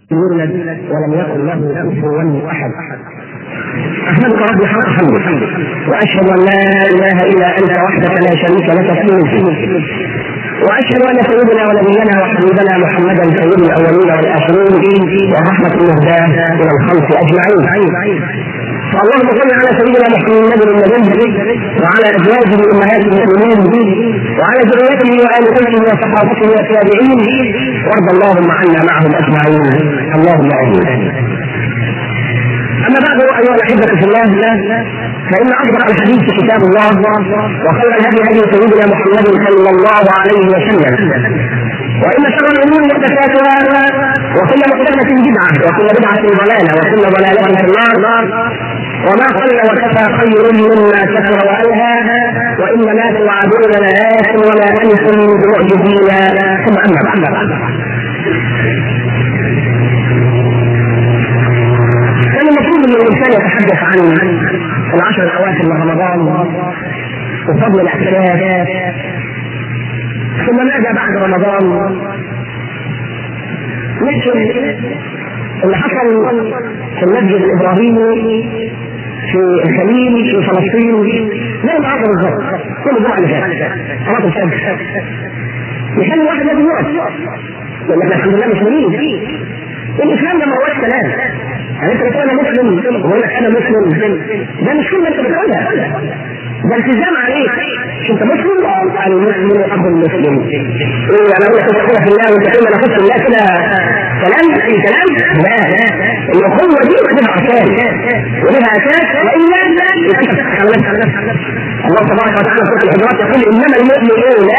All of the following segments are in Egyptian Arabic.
يولد ولم يكن له كفوا احد احمدك ربي حق حمدك واشهد ان لا اله الا انت وحدك لا شريك لك في ملكك واشهد ان سيدنا ونبينا وحبيبنا محمدا سيد الاولين والاخرين ورحمه المهداه الى الخلق اجمعين فاللهم صل على سيدنا محمد النبي وعلى ازواجه امهات المؤمنين وعلى ذريته وال بيته وصحابته والتابعين وارض اللهم عنا معهم اجمعين اللهم امين اما بعد ايها الاحبه في الله فان اصدق الحديث كتاب الله وخير الهدي هدي سيدنا محمد صلى الله عليه وسلم وان شر الامور محدثاتها وكل محدثه بدعه وكل بدعه ضلاله وكل ضلاله في النار وما قل وكفى خير مما كثر والهى وانما توعدون لآت وما انتم بمعجزين ثم اما بعد كان المفروض ان الانسان يتحدث عن العشر الاواخر من رمضان وفضل الاعتراف ثم ماذا بعد رمضان؟ نحكي اللي حصل في المسجد الابراهيمي في الخليل في فلسطين زي النهارده بالظبط كل الجمعه اللي فاتت صلاه الفجر يخلي واحد لازم يقف لان احنا الحمد لله مسلمين الاسلام ده ما هوش كلام يعني انت بتقول انا مسلم ويقول لك انا مسلم ده مش كلمه انت بتقولها ده التزام عليك مش انت مسلم اه المسلم اخو المسلم ايه انا اقول لك تدخل في الله وانت تقول انا اخش في الله كده كلام اي كلام لا الاخوه دي لها اركان ولها اساس والا الله تبارك وتعالى في الحجرات يقول انما المؤمنون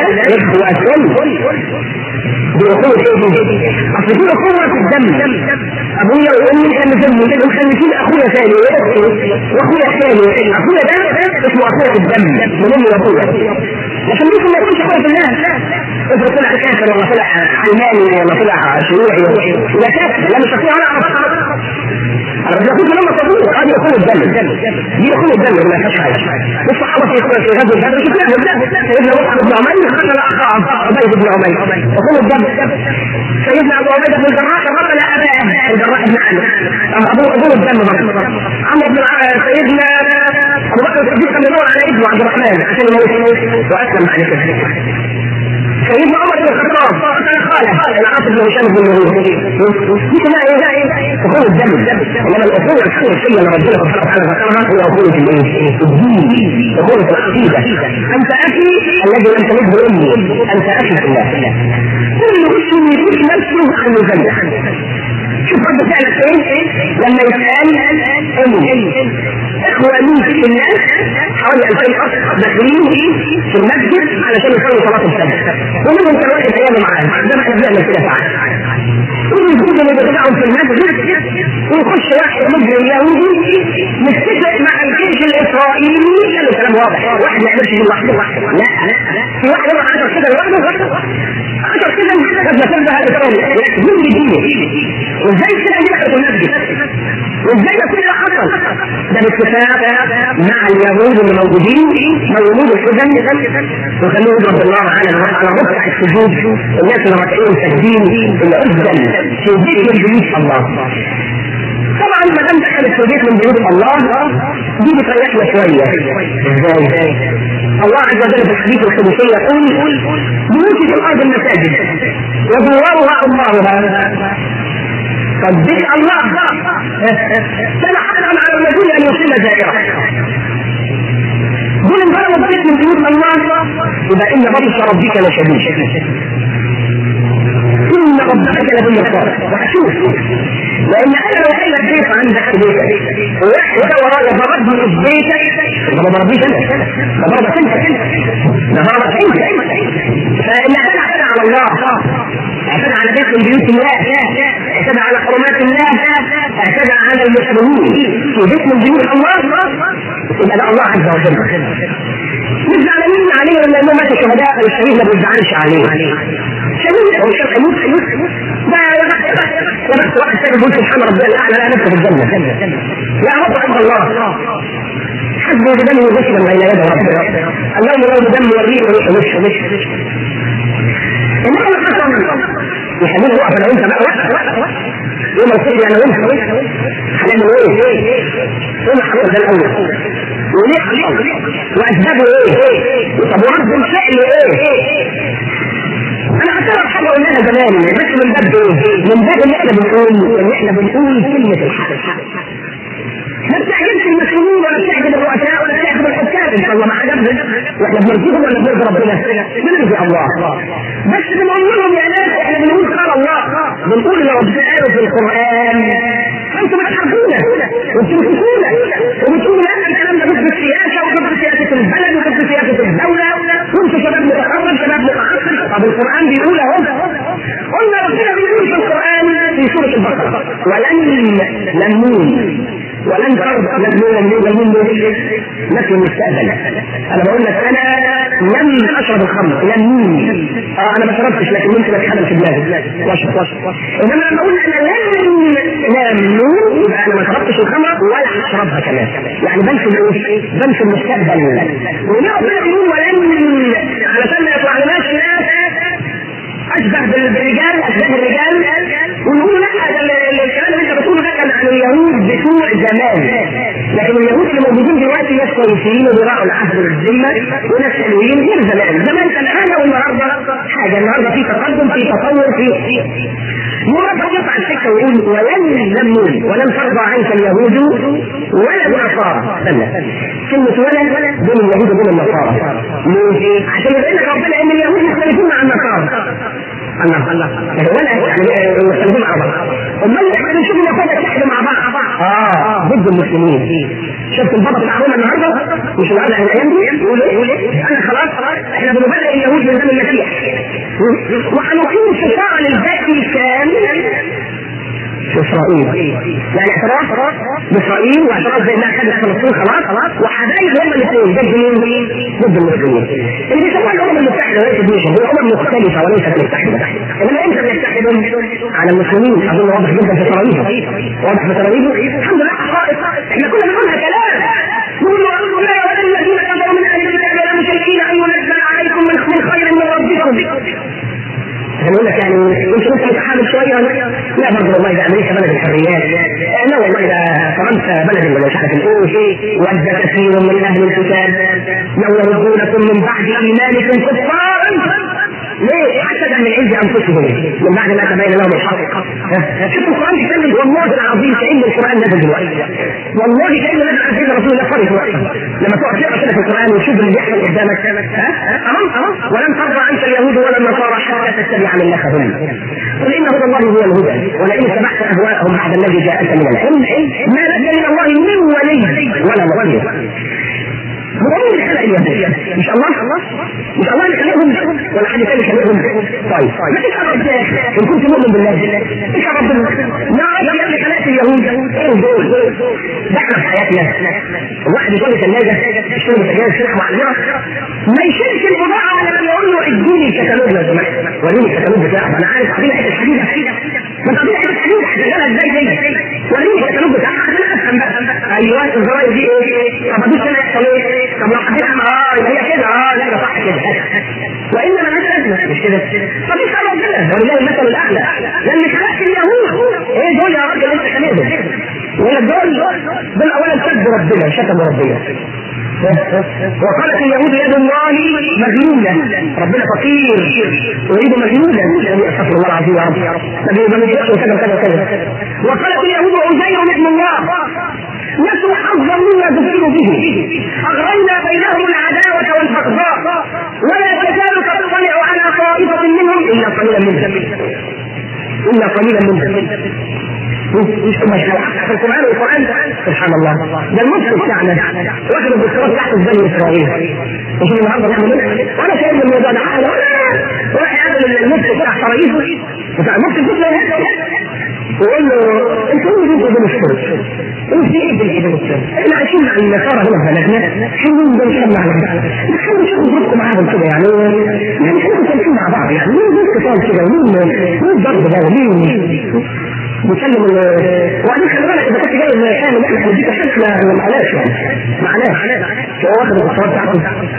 اخوه بأخوة ايه اصل في اخوة في الدم ابويا وامي مخلفين ومخلفين اخويا ثاني واخويا الثاني اخويا ده اسمه اخويا في الدم من امي وابويا لكن ممكن ما يكونش اخويا في الله افرض طلع كافر ولا طلع علماني ولا طلع شيوعي ولا كافر لا مش اخويا ولا اعرف انا بس اقول لما تقول هذه اخوة الدم دي اخوة الدم ما فيهاش حاجه الصحابه في اخوة في غزوه بدر شفناهم سيدنا مصعب بن عمير قتل اخاه عبيد بن عمير اخوة الدم سيدنا ابو عبيده بن الجراح قتل اباه الجراح بن عمرو ابو ابو الدم برضه عمرو بن سيدنا ابو بكر الصديق كان يدور على ابنه عبد الرحمن عشان يموت واسلم بعد كده سيدنا عمر بن الخطاب قتل خاله العاص بن هشام بن مش ما ايه اخوه الدم انما الاخوه الحقيقيه اللي ربنا سبحانه وتعالى ذكرها هي اخوه الايه؟ الدين اخوه العقيده انت اخي الذي لم تلده امي انت اخي في الله كل مسلم يدرك نفسه عن الجنه شوف رد فعلك ايه لما يسال امي اخواني في الله حوالي 2000 اخ داخلين في المسجد علشان يصلوا صلاه الفجر ومنهم كان واحد عياله معاه زي ما احنا بنعمل كده ساعات ويجوز اللي بيتبعهم في المسجد ويخش واحد مجرم يهودي متفق مع الجيش الاسرائيلي كان كلام واضح واحد ما يعملش دي لوحده لا في واحد يروح 10 كده لوحده 10 كده قد ما كان هذا كلام دين بدينه وازاي كده يدخل المسجد وازاي ده كل حصل ده باتفاق مع اليهود اللي موجودين موجود الحزن وخلوه يضرب النار على على ركع السجود الناس اللي راكعين ساجدين العزل في بيت من بيوت الله طبعا ما دام دخلت في بيت من بيوت الله دي بتريحنا شويه ازاي؟ الله عز وجل في الحديث القدسي يقول بيوت في الارض المساجد ودورها امارها طب دي الله كان حقا على الذين ان يصيب زائره دول انضربوا بيت من بيوت الله يبقى ان بطش ربك لشديد ان ربك لبالمرصاد وهشوف لان انا لو قال لك كيف عندك في بيتك وواحد ورايا ضربني في بيتك ما ضربنيش انا ده ضربك انت ده ضربك انت فان اعتدى اعتدى على الله اعتدى على بيت من بيوت الله اعتدى على حرمات الله اعتدى على المسلمين في بيت من بيوت الله يبقى ده الله عز وجل مش زعلانين عليه ولا انه مات شهداء الشهيد ما بيزعلش عليه شهيد هو مش هيموت هيموت ده يا بخت يا بخت واحد تاني يقول سبحان ربي الاعلى لا نفسه في الجنه لا رب عند الله حسبه بدم غسلا بين يدي ربه اللهم لو بدم وريه مش مش مش انما اللي حصل يخليه يقف انا وانت بقى وقف وقف يوم القيامه يعني وانت هنعمل ايه؟ ايه الحقيقه ده الاول وليه حصل؟ واسبابه ايه؟ طب ورد الفعل ايه؟ انا اعتبر حاجه قلناها زمان بس من باب ايه؟ من باب ان احنا بنقول ان احنا بنقول كلمه الحق ما بتعجبش المسؤولين ولا بتعجب الرؤساء ولا بتعجب الحكام ان شاء الله ما عجبهم واحنا بنرضيهم ولا بنرضي ربنا؟ بنرضي الله بس بنقول لهم يا ناس احنا بنقول قال الله بنقول لو قالوا في القران انتم بتحاربونا وبتمسكونا وبتقولوا لا الكلام ده ضد السياسه وضد سياسه البلد وضد سياسه الدوله وانتم شباب متخرج شباب متعصب طب القران بيقول اهو قلنا ربنا بيقول في القران في سوره البقره ولن لمون ولن ترضى لمون لمون لمون نفي المستقبل انا بقول لك انا لم اشرب الخمر لمون اه انا ما شربتش لكن ممكن اتحمل في دماغي واشرب واشرب انما لما اقول انا لم لمون يبقى انا ما شربتش الخمر ولا هشربها كمان يعني بنسى الايه؟ بنسى المستقبل وليه ربنا بيقول ولن علشان ما يطلع لناش ناس اشبه بالرجال اشبه بالرجال ونقول لا الكلام اللي انت بتقوله ده كان عن اليهود بتوع زمان لكن اليهود اللي موجودين دلوقتي ناس كويسين وبيراعوا العهد والذمه وناس حلوين غير زمان زمان كان حاجه والنهارده حاجه النهارده في تقدم في تطور في مرة يقطع السكة ويقول ولن لمون ولن ترضى عنك اليهود ولا النصارى استنى كلمة ولا بين اليهود وبين النصارى ليه؟ عشان يبين لك ربنا ان اليهود يختلفون عن النصارى الله الله ولا يعني يختلفون مع بعض امال احنا بنشوف النصارى يتحدوا مع بعض اه ضد المسلمين شفت البابا بتاع روما النهارده مش النهارده الايام دي يقول ايه يقول ايه انا خلاص احنا بنبلغ اليهود من دم المسيح وهنقيم شفاعة للفاتيكان في اسرائيل يعني اعتراف باسرائيل واعتراف بانها خدت فلسطين خلاص خلاص وحبايب هم الاثنين ضد مين؟ ضد المسلمين اللي بيسموها الامم المتحده وليست نيشن هي امم مختلفه وليست متحده انما امتى بيتحدوا على المسلمين اظن واضح جدا في تراويحه واضح في تراويحه الحمد لله حقائق احنا كنا بنقولها كلام نقول له لا ولا الذين كفروا من اهل الكتاب ولا المشركين ان ينزل عليكم من خير من ربكم يقول لك يعني يمكن انت متحامل شويه لا برضه والله ده امريكا بلد الحريات لا والله ده فرنسا بلد اللي مش عارف الايه ود كثير من اهل الكتاب لو يردونكم من بعد ايمانكم كفارا ليه؟ حسدا من عند انفسهم من بعد ما تبين لهم الحق شوف القران بيتكلم والله العظيم كان القران نزل دلوقتي والله كان نزل عن سيدنا رسول الله صلى الله عليه وسلم لما تقعد تقرا كده في القران وتشوف اللي بيحصل قدامك ها اهو اهو ولن ترضى عنك اليهود ولا النصارى حتى تتبع ملتهم قل ان هدى الله هو الهدى ولئن اتبعت اهواءهم بعد الذي جاءك من العلم ما لك من الله من ولي ولا نصير هو مين اللي خلق اليهود؟ مش الله؟ مش الله اللي خلقهم ولا حد ثاني خلقهم؟ طيب ما تسأل ربنا ان كنت مؤمن بالله اسأل ربنا نعم يا اللي خلقت اليهود ايه دول؟ ده احنا في حياتنا الواحد يقول ثلاجة يشتري بوتاجاز شرح معلمة ما يشيلش البضاعة ولا لما يقول له اديني الكتالوج لو سمحت وريني الكتالوج بتاعه انا عارف عاملين حته حديده ما تعملي حته حديده هشغلها ازاي زي وريني الكتالوج بتاعها عشان افهم بقى ايوه الزراير دي ايه؟ طب ادوس انا يحصل ايه؟ طب لو حبيت اعمل اه يبقى هي كده اه لا ده صح كده والا مالهاش لازمه مش كده طب اسال ربنا ولله المثل الاعلى لان خلقت اليهود ايه دول يا راجل انت خلقهم ولا دول دول اولا سب ربنا شتموا ربنا وقالت اليهود يد الله مغلولة ربنا فقير ويد مغلولة يعني استغفر الله العظيم يا رب نبي ما نجيش وكذا وكذا وكذا وقالت اليهود عزير ابن الله نسوا حظا مما ذكروا به اغرينا بينهم العداوة والبغضاء ولا تزال تطلع على طائفة منهم الا قليلا منهم الا قليلا منهم مش مش في القران والقران سبحان الله ده المسلم بتاعنا واخد الدكتوراه بتاعته في بني اسرائيل مش النهارده نعمل وانا شايف الموضوع ده حاجه راح يقابل المفتي بتاع اسرائيل بتاع المفتي بتاع ويقول له انتوا ايه اللي بين الشرك؟ ايه في ايه بين بين الشرك؟ احنا عايشين مع النصارى هنا في بلدنا حلوين بنتكلم على بعض نحاول نشوف ظروفكم معاهم كده يعني يعني احنا مختلفين مع بعض يعني مين مين اتصال كده ومين مين الضرب ده ومين بيكلم وبعدين خلي بالك اذا كنت جاي فاهم ان احنا هنديك شكل معلش يعني معلش هو واخد الدكتوراه بتاعته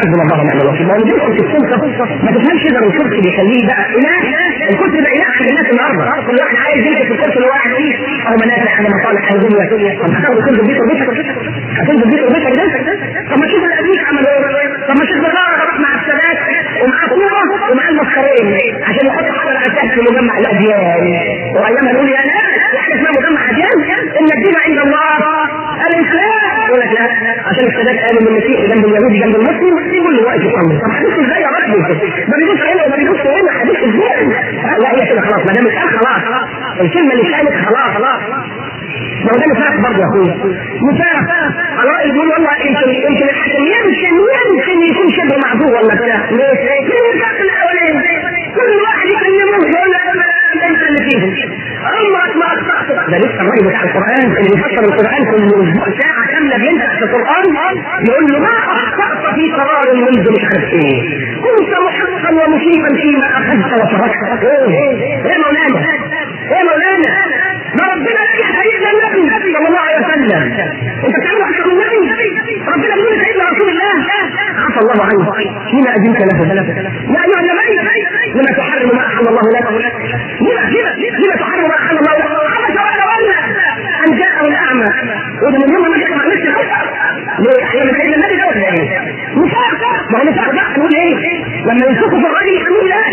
حسبنا الله ونعم الوكيل ما نجيش في السلطه ما تفهمش اذا الكرسي بيخليه بقى اله الكرسي ده اله عند الناس النهارده كل واحد عايز يمسك في الكرسي اللي هو قاعد فيه او منافع على مصالح الدنيا طب هتاخد كل بيت وبيتك هتنزل بيت وبيتك ده طب ما تشوف القديم عملوا ايه طب ما تشوف بقى راح مع السادات ومعاه كوره ومعاه المسخرين عشان يحط حجر اساس في مجمع الاديان وايامها نقول يا ناس احنا اسمها مجمع اديان ان الدين عند الله الاسلام يقول لك لا عشان السادات قالوا ان المسيح جنب اليهودي جنب المسلم كل وقت يصلي طب حديث ازاي يا رجل ما بيجوش هنا وما بيجوش هنا حديث ازاي لا هي كده خلاص ما دام اتقال خلاص الكلمه اللي اتقالت خلاص خلاص ما هو ده نفاق برضه يا اخويا نفاق على راي يقول والله يمكن يمكن الحكم يمكن يمكن يكون شبه معذور ولا بتاع ليه؟ ليه النفاق الاولاني كل واحد يكلمه يقول انت اللي فيهم عمرك ما اخطات ده لسه الراجل بتاع القران اللي بيفسر القران كل اسبوع ساعه كامله بينزل في القران يقول له ما اخطات في قرار منذ مش عارف ايه كنت محقا ومصيبا فيما اخذت وتركت ايه يا مولانا يا مولانا ما ربنا يا سيدنا النبي صلى الله عليه وسلم انت بتعمل اكثر من النبي ربنا بيقول سيدنا رسول الله عفى الله عنه فيما اذنت له يا ايها النبي لما تحرم ما احل الله لك لما لما تحرم ما احل الله لك عبس وتولى ان جاءه الاعمى وده من يوم ما جاء مع نفسه ليه احيانا سيدنا النبي ده ولا ايه؟ نفاق ما هو نفاق بقى نقول ايه؟ لما ينفخوا في الراجل يحملوا لا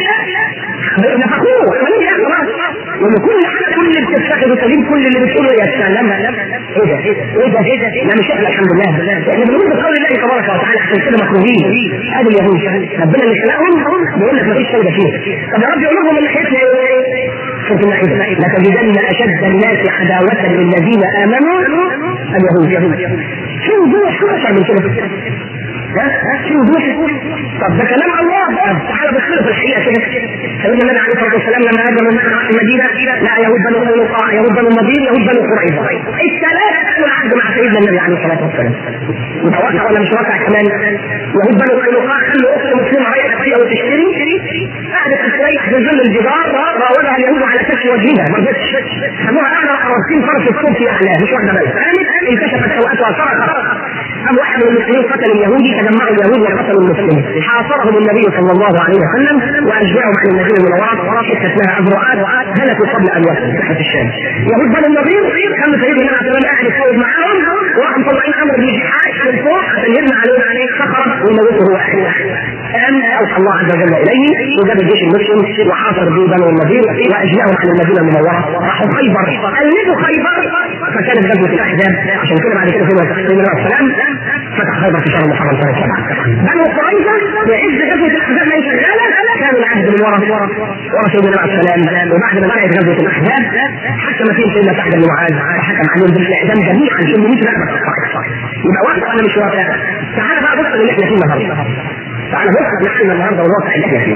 نفخوه يحملوا لا خلاص لان كل حاجه كل اللي بتتخذه سليم كل اللي بتقوله يا سلام ايه ده ايه ده ايه ده لا مش احنا الحمد لله احنا بنقول بقول الله تبارك وتعالى عشان كده مكروهين ادي اليهود ربنا اللي خلقهم بيقول لك مفيش فايده فيه طب يا رب يقول لهم من ناحيتنا ايه شوف المائده لتجدن اشد الناس عداوه للذين امنوا اليهود شو وضوح شو اكثر من كده شو وضوح طب ده كلام الله تعالى بصير في الحقيقه كده سيدنا النبي عليه الصلاه والسلام لما هاجر من المدينه لا يهود بنو قينقاع يهود بنو النضير يهود بنو قريظه الثلاثه كانوا العهد مع سيدنا النبي عليه الصلاه والسلام متوقع ولا مش واقع كمان يهود بنو قينقاع خلوا اخت مسلمه رايحه تبيع وتشتري قعدت تستريح في ظل الجدار راودها اليهود على كشف وجهها ما رضتش خلوها اعلى راسين فرس الصوت في اعلاه مش واحده بس قامت انكشفت سوءتها صرخت قام واحد من المسلمين قتل اليهودي تجمعوا اليهود وقتلوا المسلمين حاصرهم النبي صلى الله عليه وسلم واشجعهم عن المدينه المنوره حته لها ابرعات هلكوا قبل ان يصلوا ناحيه الشام يهود بني النضير كان سيدنا النبي عليه الصلاه والسلام قاعد يتفاوض معاهم وراحوا مطلعين امر بن جحاش من فوق عشان يبنى عليه عليه صخره ويموته هو اخوه قام اوحى الله عز وجل اليه وجاب الجيش المسلم وحاصر به بنو النضير واجلاهم عن المدينه المنوره راحوا خيبر قلدوا خيبر فكانت غزوه الاحزاب عشان كده بعد كده سيدنا النبي عليه السلام فتح خيبر في شهر محرم سنه سبعه بنو قريظه بعز غزوه الاحزاب ما هي شغاله كانوا العهد من ورا ورا سيدنا عليه السلام وبعد ما بدات غزوه الاحزاب حكم فيهم سيدنا سعد بن معاذ وحكم عليهم بالاعدام جميعا في 100 رقبه يبقى واقع ولا مش واقع؟ تعال بقى بص اللي احنا فيه النهارده تعال بص اللي احنا النهارده والواقع اللي احنا فيه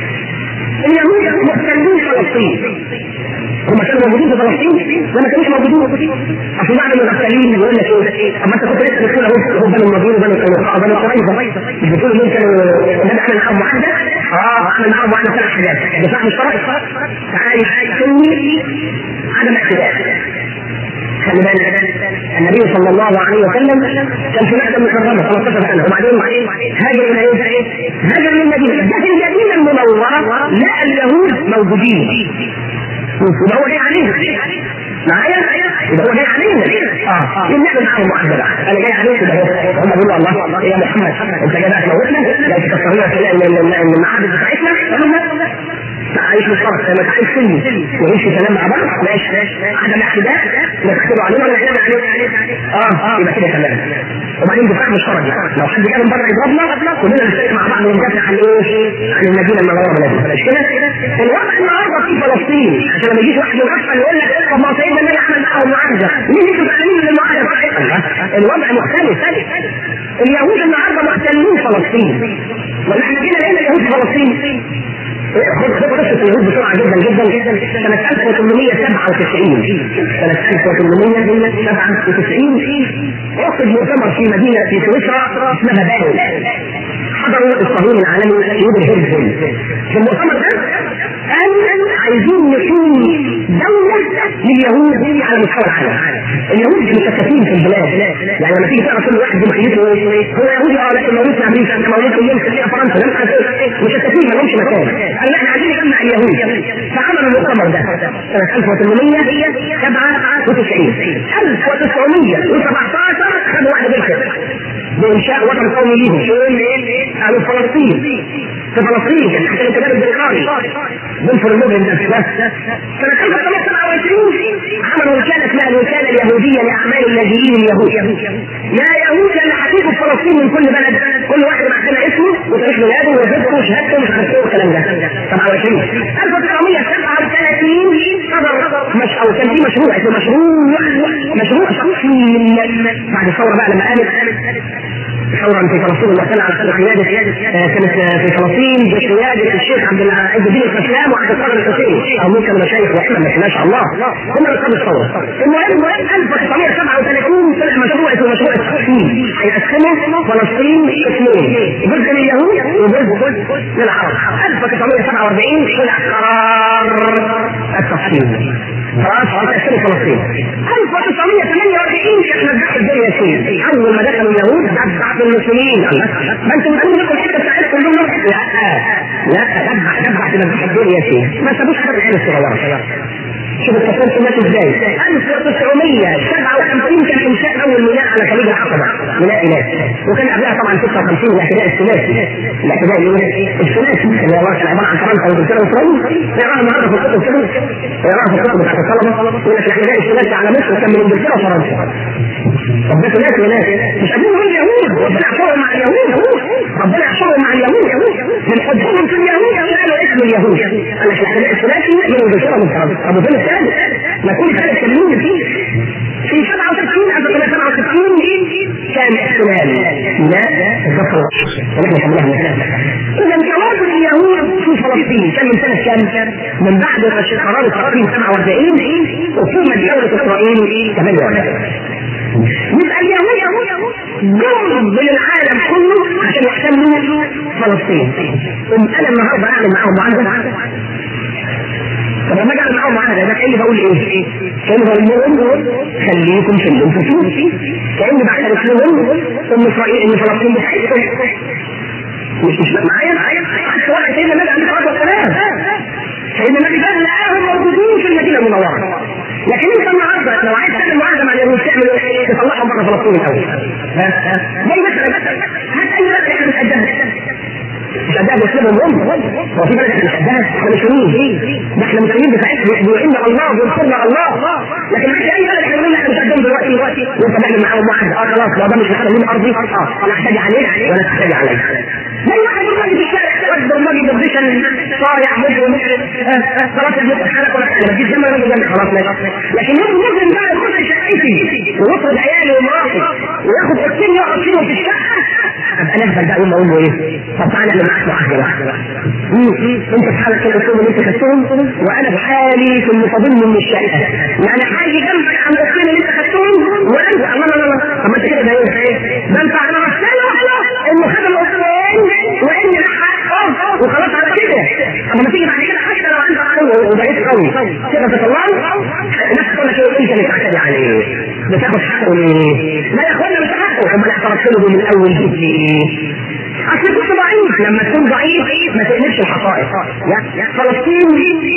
اليهود محتلين فلسطين هم كانوا موجودين في فلسطين وما كانوش موجودين اصل بعد المغفلين يقول لك ايه اما انت كنت لسه بتقول اهو هو بنو النضير وبنو قينقاع وبنو قريظه مش بتقول مين كانوا النبي عمل معاهم معاهده اه عمل معاهم معاهده ثلاث حاجات دفاع مشترك تعالي سني عدم اعتداء خلي بالك النبي صلى الله عليه وسلم كان في مكه مكرمه 15 سنه وبعدين هاجر الى ايه؟ هاجر للمدينه ده في المدينه المنوره لقى اليهود موجودين يبقى هو جاي علينا معايا؟ يبقى هو جاي علينا اه نعمل معاهم معاهده انا جاي عليك هم بيقولوا الله يا محمد انت جاي بقى تموتنا لا تكسرنا المعابد بتاعتنا عايش مشترك زي ما تعيش سلمي نعيش في سلام مع بعض ماشي عدم اعتداء لا تقتلوا علينا ولا احنا عليك اه يبقى كده تمام وبعدين دفاع مشترك لو حد جه من بره يضربنا كلنا نشترك مع بعض وندافع عن ايه؟ عن المدينه المنوره بلدنا مش كده؟ الوضع النهارده في فلسطين عشان لما يجيش واحد يغفل يقول لك طب ما سيدنا النبي عمل معاهم معاهده مين انتوا تعلمين من المعاهده؟ الوضع مختلف اليهود النهارده محتلين فلسطين ولا احنا جينا لقينا اليهود في فلسطين خد خد قصه اليهود بسرعه جدا جدا جدا سنه 1897 سنه 1897 عقد مؤتمر في مدينه في سويسرا اسمها باول حضروا الصهيوني العالمي يهود الهرزل في المؤتمر ده قال عايزين نكون دولة لليهود على مستوى العالم اليهود مشتتين في البلاد يعني لما تيجي تقرا كل واحد جمهوريته هو يهودي اه لكن مولود في امريكا مولود في اليمن في فرنسا لم مشتتين ما لهمش مكان قال احنا عايزين نجمع اليهود فعملوا المؤتمر ده سنه 1897 1917 خدوا واحده بالكده بانشاء وطن قومي ليهم قالوا فلسطين في فلسطين كان حتى الكتاب البخاري بنفر المؤمن ده سنة 1927 عملوا وكالة اسمها الوكالة اليهودية لأعمال اللاجئين اليهود يا يهود اللي هتيجوا في فلسطين من كل بلد كل واحد معنا اسمه وتاريخ ميلاده ووظيفته وشهادته ومش عارف ايه والكلام ده 27 1937 صدر مش او كان في مشروع اسمه مشروع مشروع شخصي بعد الثوره بقى لما قامت ثورا في فلسطين الله تعالى على قيادة كانت في فلسطين بقيادة الشيخ عبد العزيز الدين الاسلام وعبد القادر الحسين او ممكن المشايخ واحنا ما شاء الله هم اللي قاموا الثورة المهم 1937 طلع مشروع اسمه مشروع التقسيم هيقسموا فلسطين اثنين جزء لليهود وجزء للعرب 1947 طلع قرار التقسيم خلاص هتقسموا فلسطين 1948 احنا دخل الدنيا سين اول ما دخلوا اليهود دفع المسلمين ما انتم بتقولوا لكم الحته بتاعتكم كلهم لا لا دفع دفع في مذبح الدنيا سين ما سابوش حد العين الصغيره شوف التصرف ماشي ازاي 1957 كان انشاء اول ميناء على خليج العقبه ميناء ايلات وكان قبلها طبعا 56 الاعتداء الثلاثي الاعتداء الثلاثي اللي هو كان عباره عن فرنسا وانجلترا واسرائيل نقراها النهارده في الكتب كده نقراها في الكتب بتاعت الطلبه يقول لك الاعتداء الثلاثي على مصر كان من انجلترا وفرنسا طب ده ثلاثي وناس مش قادرين نقول اليهود ربنا يحشرهم مع اليهود ربنا يحشرهم مع اليهود من حبهم في اليهود قالوا اسم اليهود قال لك الاعتداء الثلاثي من انجلترا ومن فرنسا طب وفين الثالث؟ ما كل حاجه تكلموني فيه في 67 1967 كان احتلال لا الظفر ونحن كملها من اذا تواجد اليهود في فلسطين كان من سنه كام؟ من بعد قرار التقسيم 47 وقومت دوله اسرائيل 48 يبقى اليهود جم من العالم كله عشان يحتلوا فلسطين انا النهارده اعمل معاهم معاهده طب لما اجي معاهم معاهده ده كاني بقول ايه؟ كاني بقول لهم خليكم في اللي انتم فيه كاني بعترف لهم ان اسرائيل ان فلسطين بتاعتكم مش مش معايا معايا حتى واحد سيدنا النبي عليه الصلاه والسلام سيدنا النبي قال لقاهم موجودين في المدينه المنوره لكن انت النهارده لو عايز تعمل معاهده مع اليهود تعمل ايه؟ تطلعهم بره فلسطين الاول زي مثلا هات اي بلد احنا بنقدمها مش قدها مسلمهم هم هو في بلد مش قدها احنا مسلمين ده احنا مسلمين بتاعتنا بيعيننا الله وينصرنا الله لكن مش اي بلد احنا بنقول احنا مش قدهم دلوقتي دلوقتي وانت بنعمل معاهم واحد اه خلاص لو ده مش محل من ارضي اه انا احتاج عليه ولا تحتاج عليه زي واحد يقول في الشارع واحد برمجي بوزيشن صايع مجرم خلاص المخ حرك ولا حاجه ما تجيش جنب الراجل جنبي خلاص ماشي لكن يجي مجرم بقى يخش شقتي ويطرد عيالي ومراتي وياخد اوضتين يقعد فيهم في الشقه ابقى نهبل بقى يقول اقول له ايه؟ طب تعالى انا معاك واحده واحده انت في حالك كده تقول اللي انت خدتهم وانا في حالي في المقابل من الشقه يعني حاجه جنبك عن الاثنين اللي انت خدتهم وانت لا لا لا طب ما انت كده ده ايه؟ ده انت على رساله انه خد الاثنين وان حقه وخلاص على كده اما ما تيجي بعد كده حتى لو انت قوي وبقيت قوي تقدر تطلعه نفس كل شيء انت اللي تعتدي عليه بتاخد حقه ليه؟ لا يا اخوانا مش حقه هم اللي اعترفت له من اول جد ليه؟ اصل كنت ضعيف لما تكون ضعيف ما تقلبش الحقائق فلسطين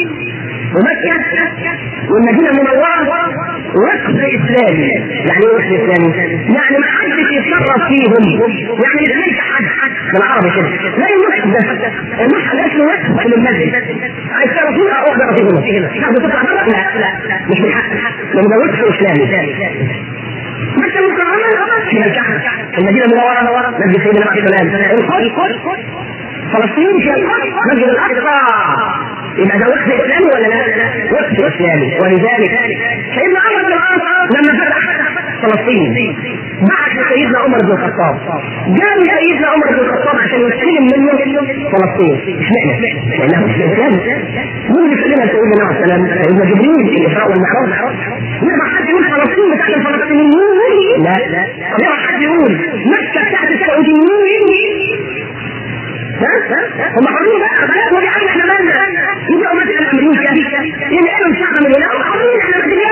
ومكة والمدينة المنورة وقف إسلامي يعني ايه وقف إسلامي؟ يعني ما حدش يتصرف فيهم يعني يتملك حد بالعربي كده لا المشهد ده المشهد ده اسمه وقف في المسجد عايز تعرف فيه أروح بقى في هنا تاخده تطلع بره لا لا مش من حق لأن ده وقف إسلامي مكة المكرمة في الكعبة المدينة المنورة مسجد سيدنا عليه السلام القدس فلسطين في القدس مسجد الأقصى يبقى ده وقف إسلامي ولا لا؟ وقف إسلامي ولذلك سيدنا عمر بن العاص لما فتح فلسطين بعث سيدنا عمر بن الخطاب جاب سيدنا عمر بن الخطاب عشان يستلم منه فلسطين اشمعنى؟ لانه مش الاسلام مين اللي سلمها سيدنا عليه السلام؟ سيدنا جبريل في الاسراء والمعراج يبقى حد يقول فلسطين بتاعت الفلسطينيين لا لا طب يبقى حد يقول مكه بتاعت السعوديين هم حرين بقى بلد ودي عين احنا مالنا يبقوا مثلا امريكا ينقلوا الشعب من هنا حرين احنا مدنيين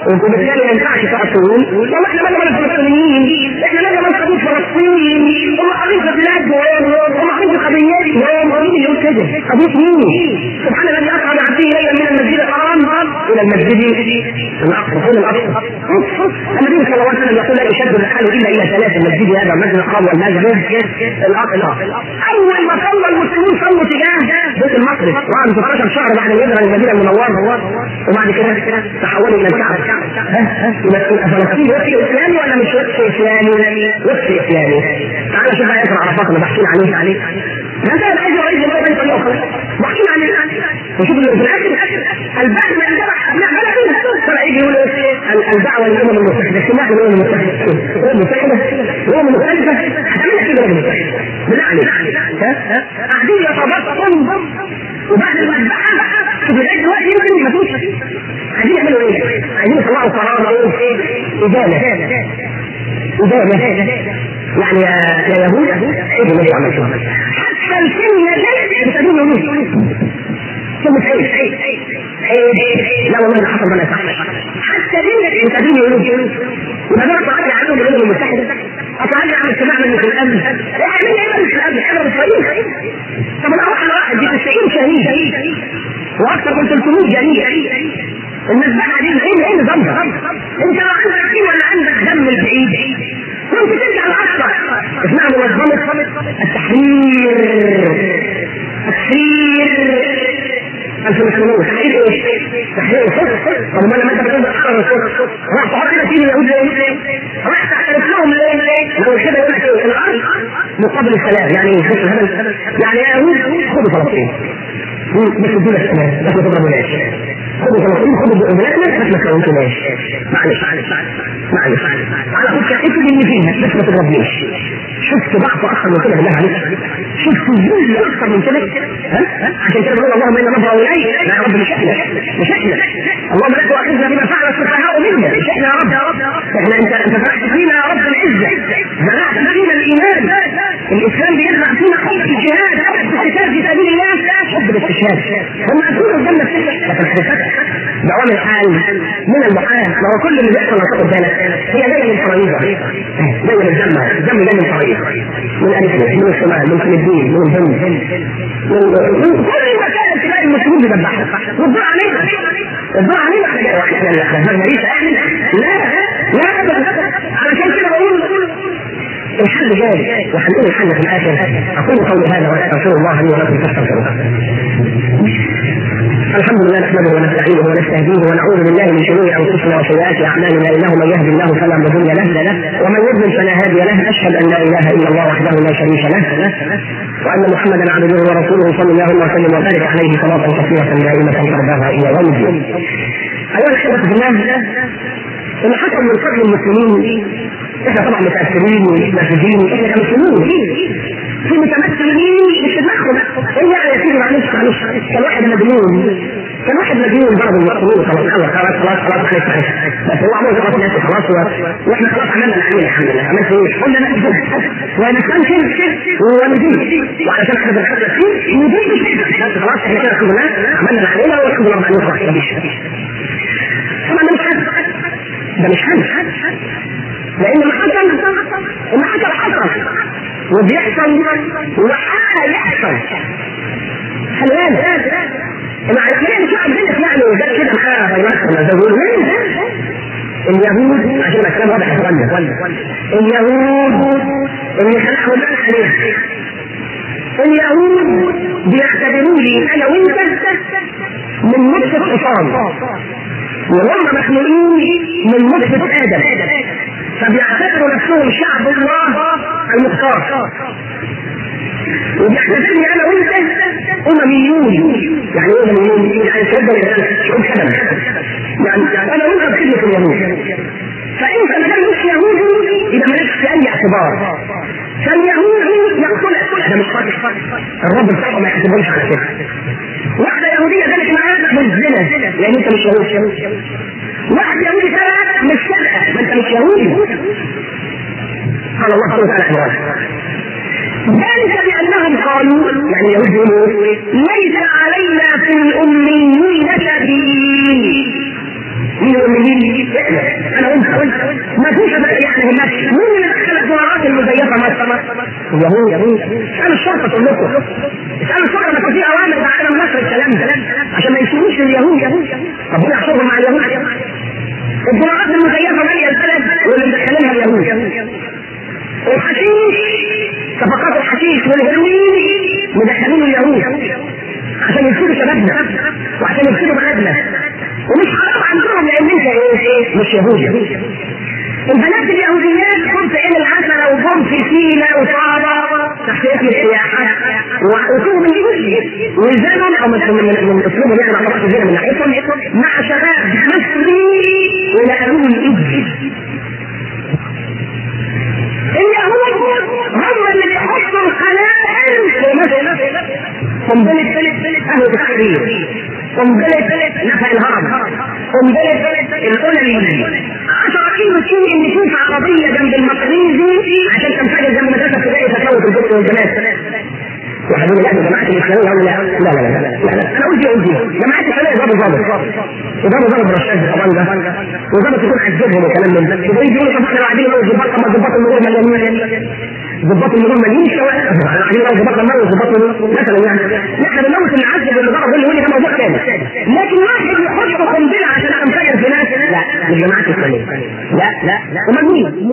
وبالتالي ما ينفعش تقعد تقول والله احنا مالنا مال الفلسطينيين احنا مالنا مال قضيه فلسطين هم قاعدين في بلادهم هم قاعدين في قضيتهم مين اللي يقول كده؟ قضيه مين؟ سبحان الذي اصعد عبده ليلا من المسجد الحرام الى المسجد الاقصى فين الاقصى؟ النبي صلى الله عليه وسلم يقول لا يشد الرحال الا الى ثلاث المسجد هذا المسجد الحرام والمسجد الاقصى اول ما صلى المسلمون صلوا تجاه بيت المقدس وقعدوا 16 شهر بعد الهجره للمدينه المنوره وبعد كده تحولوا الى الكعبه يبقى فلسطين وفي اسلامي ولا مش وفي اسلامي؟ وفي اسلامي تعال شوف ايات عرفات اللي بحكي عليه عليه هذا الاجر رئيس الله بين طريقه اخرى بحكي عن وشوف في الاخر البحث من ذبح ابناء بلده طلع يجي يقول الدعوه للامم المتحده اجتماع الامم المتحده الامم المتحده الامم المختلفه هتعمل كده الامم المتحده بالله عليك قاعدين يتبطن وبعد المذبحه شوف لغايه دلوقتي يمكن ما فيش عايزين يعملوا ايه؟ عايزين يطلعوا قرار ايه؟ ادانه ادانه يعني يا يا يهود عيب النبي عمل شو حتى الكلمه دي بتقولوا ليه؟ كلمة عيب عيب عيب لا والله ده حصل ولا يصح حتى دي بتقولوا يقولوا يبقى ده طلع لي عنهم الامم المتحده اطلع لي عن اجتماع من في الامن اعمل ايه في الامن احنا اسرائيل طب انا اروح الواحد دي 90 شهيد واكثر من 300 جريء الناس بقى دي ايه ايه نظامها؟ انت لو عندك دين ولا عندك دم البعيد كنت ترجع لاصلك اسمها منظمه التحرير التحرير الفلسطينيين تحرير ايه؟ تحرير الصدق طب ما لما انت بتقول تحرر الصدق راح تحط لنا فيه اليهود ليه؟ راح تعترف لهم ليه؟ لو كده يقول لك ايه؟ الارض مقابل السلام يعني ايه؟ هذا يعني يا يهود خدوا فلسطين بس ادونا السلام بس ما تضربوناش خدوا فلسطين خدوا بلادنا بس ما كونتوناش معلش معلش معلش على فكره انتوا اللي فيها بس ما تضربنيش شفت ضعف اكثر من كده بالله عليك شفت ذل اكثر من كده ها عشان كده بقول اللهم انا نظره اليك لا يا رب مش احنا مش احنا اللهم لا تؤاخذنا بما فعل السفهاء منا مش احنا يا رب احنا انت انت فتحت فينا يا رب العزه زرعت فينا الايمان الاسلام بيزرع فينا حب الجهاد حب القتال في سبيل الله حب الاستشهاد هم اكيد الجنه بتفتح لكن حضرتك دوام الحال من المحال ما هو كل اللي بيحصل هتاخد بالك هي جايه من فريضه جايه من الدم الدم جاي من فريضه من الف من الشمال من فلسطين من الهند من كل مكان تلاقي المسلمين بيذبحوا والدور علينا الدور علينا احنا احنا احنا ماليش اهل لا لا ابدا علشان كده بقول الحل جاي وهنقول الحل في الاخر اقول قولي هذا واستغفر الله لي ولكم فاستغفروه الحمد لله نحمده ونستعينه ونستهديه ونعوذ بالله من شرور انفسنا وسيئات اعمالنا انه من يهدي الله فلا مضل له ومن يضلل فلا هادي له اشهد ان لا اله الا الله وحده لا شريك له وان محمدا عبده ورسوله صلى الله وسلم وبارك عليه صلاه كثيره دائمه ترضاها الى يوم الدين. ايها الاخوه في الله اللي حصل من قبل المسلمين احنا طبعا متاثرين ومتنافسين احنا كمسلمين في متمثلين مش في دماغهم ايه يعني يا سيدي معلش معلش كان واحد مجنون كان واحد مجنون ضرب المسلمين خلاص خلاص خلاص خلاص خلاص خلاص بس هو عمل غلط نفسه خلاص واحنا خلاص عملنا اللي علينا الحمد لله عملت ايه؟ قلنا لا ونستنكر ونزيد وعلشان احنا بنحدث فيه نزيد بس خلاص احنا كده الحمد لله عملنا اللي علينا والحمد لله ربنا يفرح مفيش طبعا ده مش حل ده مش حل لان اللي حصل اللي حصل حصل وبيحصل وهيحصل خلي بالك مع العمليه مش عندنا يعني وده كده معاه فيروس ولا زي اليهود عشان الكلام واضح يا اخوانا اليهود اللي خلقهم الله عليها اليهود بيعتبروني انا وانت من نطفه حصان وهم مخلوقين من نطفه ادم فبيعتبروا نفسهم شعب الله المختار وبيعتبرني انا وانت امميون يعني ايه امميون؟ يعني تبدا شعوب سلم يعني انا وانت بخدمه اليهود فانت ما دام مش يهودي يبقى مالكش في اي اعتبار فاليهودي يقتلك هذا مش صادق الرب بتاعه ما يحسبهمش على كده واحدة يهودية ذلك معاك بالزنا لأن أنت مش يهودي واحد يهودي سرق مش سرقة ما أنت مش يهودي قال الله سبحانه وتعالى ذلك بأنهم قالوا يعني يهود يقولوا ليس علينا في الأميين سبيل من الأميين اليهود اسالوا الشرطه تقول لكم اسالوا الشرطه ما كان في اوامر بعدم نشر الكلام ده عشان ما يسيبوش لليهود ربنا يحشرهم مع اليهود الجماعات المزيفه ماليه البلد واللي مدخلينها اليهود الحشيش صفقات الحشيش والهيروين مدخلين اليهود عشان يفسدوا شبابنا وعشان يفسدوا بلدنا ومش حرام عندهم لان انت ايه مش يهودي البنات اليهوديات كنت عين العشرة وجم في سينا وصعبة تحت اسم السياحة وأسلوب من جديد وزمن أو من من من أسلوبهم يعني مع طبقة من ناحيتهم مع شباب مسلمين ونقلوه الإبل اليهود هم اللي بيحطوا القنابل في قنبلة أهل التحرير قنبلة نفع الهرم قنبلة الأولى 10 كيلو شيء ان يشوف عربية جنب المقريزي عشان تنفجر جنب مدرسة ابتدائي تفوت الجبن والبنات واحد يقول لا جماعة الإسلامية يقول لا لا لا لا لا لا أنا قلت قلت جماعة الإسلامية ضربوا ضابط وضربوا ضرب رشاد طبعا ده وضابط يكون عذبهم وكلام من ده وبعدين يقولوا طب احنا قاعدين نقول ظباط طب ما ظباط المرور مليانين ظباط المرور مليانين شوارع قاعدين نقول ظباط المرور وظباط المرور مثلا يعني لا احنا بنموت اللي عذب اللي ضرب اللي يقول ده موضوع ثاني لكن واحد يحط قنبلة عشان انفجر في ناس لا مش جماعة الإسلامية لا لا امال مين؟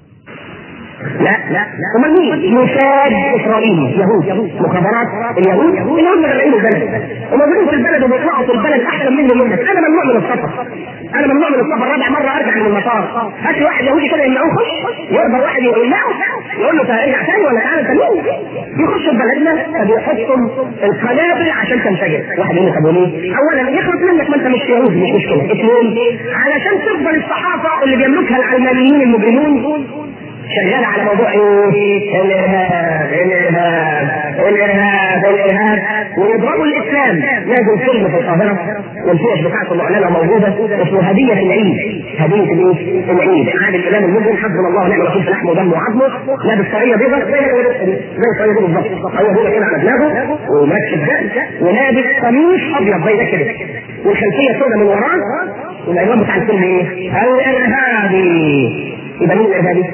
لا لا امال مين؟ موساد اسرائيلي يهود مخابرات اليهود اليهود مغرقين البلد وموجودين في البلد وبيطلعوا في البلد احسن مني منك انا ممنوع من السفر انا ممنوع من السفر رابع مره ارجع من المطار هات لي واحد يهودي كده يمنعوه خش يقدر واحد يقلعه يقول له ارجع تاني ولا تعالى انت مين؟ يخش بلدنا فبيحطوا القنابل عشان تنفجر واحد يقول طب وليه؟ اولا يخلص منك ما انت مش يهودي مش مشكله اثنين علشان تفضل الصحافه اللي بيملكها العلمانيين المجرمون شغال على موضوع ايه؟ الارهاب الارهاب الارهاب الارهاب ويضربوا الاسلام لازم فيلم في القاهره والفيش بتاعته معلنه موجوده اسمه هديه العيد هديه الايه؟ العيد عاد الامام المسلم حسبنا الله ونعم الوكيل في لحمه ودمه وعظمه لابس طريه بيضاء زي زي الطريه دي بالظبط هو هو كده على دماغه وماسك الدقن ولابس قميص ابيض زي ده كده والخلفيه سوداء من وراه والعنوان بتاع الفيلم ايه؟ الارهابي يبقى مين الارهابي؟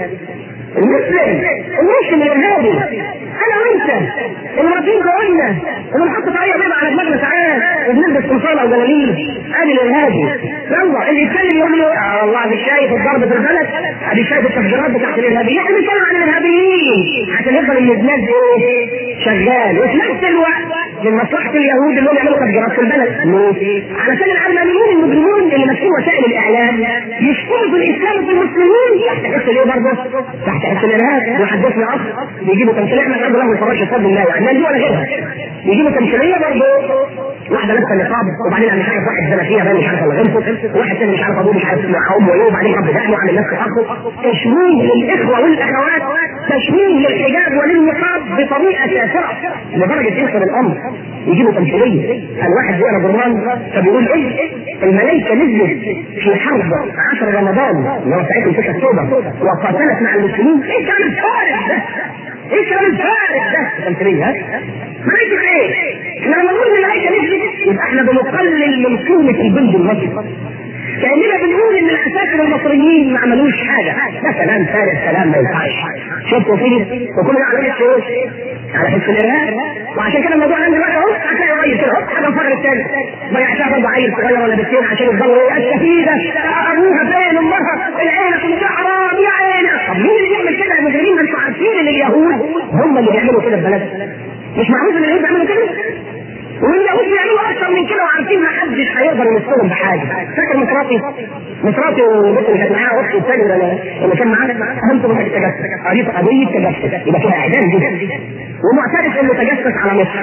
المسلم المسلم الارهابي انا وانت اللي رافعين قوينا اللي نحط طريقه بيضاء على دماغنا ساعات وبنلبس قمصان او جلاليب ادي الارهابي يلا اللي يتكلم يقول له آه والله ادي شايف الضرب في البلد ادي شايف التفجيرات بتاعت الارهابيين احنا بنتكلم عن الارهابيين عشان يفضل الناس ايه شغال وفي نفس الوقت من مصلحه اليهود اللي هم يعملوا تفجيرات في البلد ليه؟ علشان العلمانيين المجرمون اللي ماسكين وسائل الاعلام يشكروا في الاسلام وفي المسلمين تحت اسم ايه برضه؟ تحت اسم الارهاب وحدثنا اصل بيجيبوا تمثيليه احنا الحمد لله ما بنتفرجش بفضل الله يعني دي ولا غيرها يجيبوا تمثيليه برضه واحده لابسه نقاب وبعدين انا مش عارف واحد زنا فيها بقى مش عارف ولا غيره واحد ثاني مش عارف ابوه مش عارف مع امه ايه وبعدين رب دقنه وعامل نفسه اخو تشويه للاخوه والاخوات تشويه للحجاب وللنقاب بطريقه كافره لدرجه يوصل الامر يجيبوا تمثيليه الواحد بيقرا جرمان فبيقول ايه الملائكه نزلت في حرب 10 رمضان اللي هو ساعتها 6 اكتوبر وقاتلت مع المسلمين ايه كان الفارق ده؟ ايه كان الفارق ده؟ التمثيليه ها؟ ملائكه ايه؟ احنا لما نقول الملائكه نزلت يبقى احنا بنقلل من قيمه الجند المصري كاننا بنقول ان العساكر المصريين ما عملوش حاجه ده كلام فارغ كلام ما ينفعش شفتوا فيه وكلنا على حس ايه؟ على حس الارهاب وعشان كده الموضوع عندي بقى اهو هتلاقي قريب كده اهو حاجه انفجر الثاني ضيعتها برضه عيل صغير ولا بنتين عشان يفضلوا ايه السفيده ابوها فين امها العيله كلها حرام يا عيني طب مين اللي بيعمل كده يا مجرمين ما انتوا عارفين ان اليهود هم اللي بيعملوا كده في بلد مش معروف ان اليهود بيعملوا كده واليهود بيعملوا اكثر من كده وعارفين ما حدش هيقدر يمثلهم بحاجه فاكر مصراتي مصراتي والبنت اللي كانت معاها اختي الثانيه اللي كان معانا اهم تروح التجسس قضيه قضيه تجسس يبقى فيها اعدام جدا ومعترف انه تجسس على مصر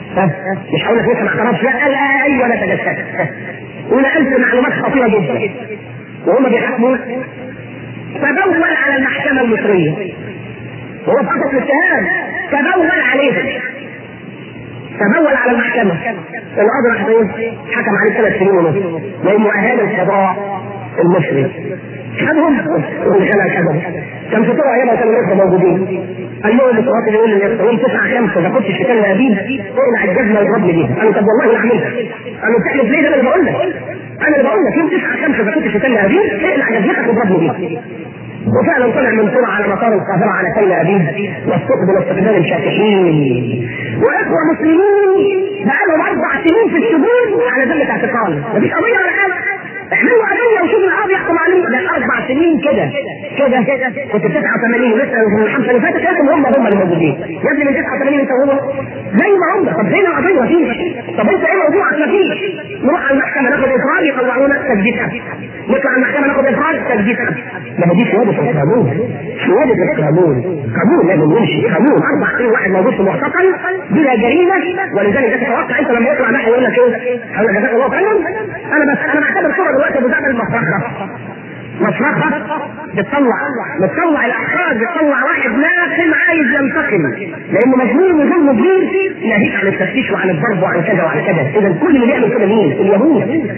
مش هقول لك لسه ما اعترفش لا قال ايوه انا تجسست ونقلت معلومات خطيره جدا وهم بيحكموا تبول على المحكمه المصريه وهو فقط الاتهام تبول عليهم تبول على المحكمة القاضي راح ايه؟ حكم عليه ثلاث سنين ونص لأنه أهان القضاء المصري خدهم واللي كان خدهم كان في طرق ايامها كانوا لسه موجودين قال لهم القاضي يقول لي يوم 9 5 اذا كنت شكلنا ابيب اقلع الجزمه واضربني بيها قالوا طب والله لا اعملها قالوا تحلف ليه ده انا اللي بقول لك انا اللي بقول لك يوم 9 5 اذا كنت شكلنا ابيب اقلع جزمتك واضربني بيها وفعلا طلع من طلع على مطار القاهره على كيل ابيه واستقبل استقبال الشاكحين واخوه مسلمين بقى لهم اربع سنين في السجون على ذمه اعتقال مفيش قضيه ولا حاجه اعملوا قضيه وشوفوا القاضي يحكم عليهم ده اربع سنين كده كده كنت 89 ولسه من الخمسه اللي فاتت لازم هم هم اللي موجودين يا ابني من 89 انت هو زي ما هم طب فين القضيه مفيش طب انت ايه موضوعك مفيش نروح على المحكمه ناخد افراد يطلعونا تسديد قبل نطلع على المحكمه ناخد افراد تسديد قبل ما دي سياده القانون سياده القانون قانون لازم يمشي قانون اربع سنين واحد موجود في معتقل بلا جريمه ولذلك ده تتوقع انت لما يطلع ناحيه يقول لك ايه؟ هقول لك جزاك الله خيرا انا بس انا بعتبر صوره دلوقتي ابو زعبل المفرخه مفرخة بتطلع بتطلع الاحراج بتطلع واحد ناقم عايز ينتقم لانه مجنون وظلمه كبير ناهيك عن التفتيش وعن الضرب وعن كذا وعن كذا اذا كل اللي بيعمل كده مين؟ اليهود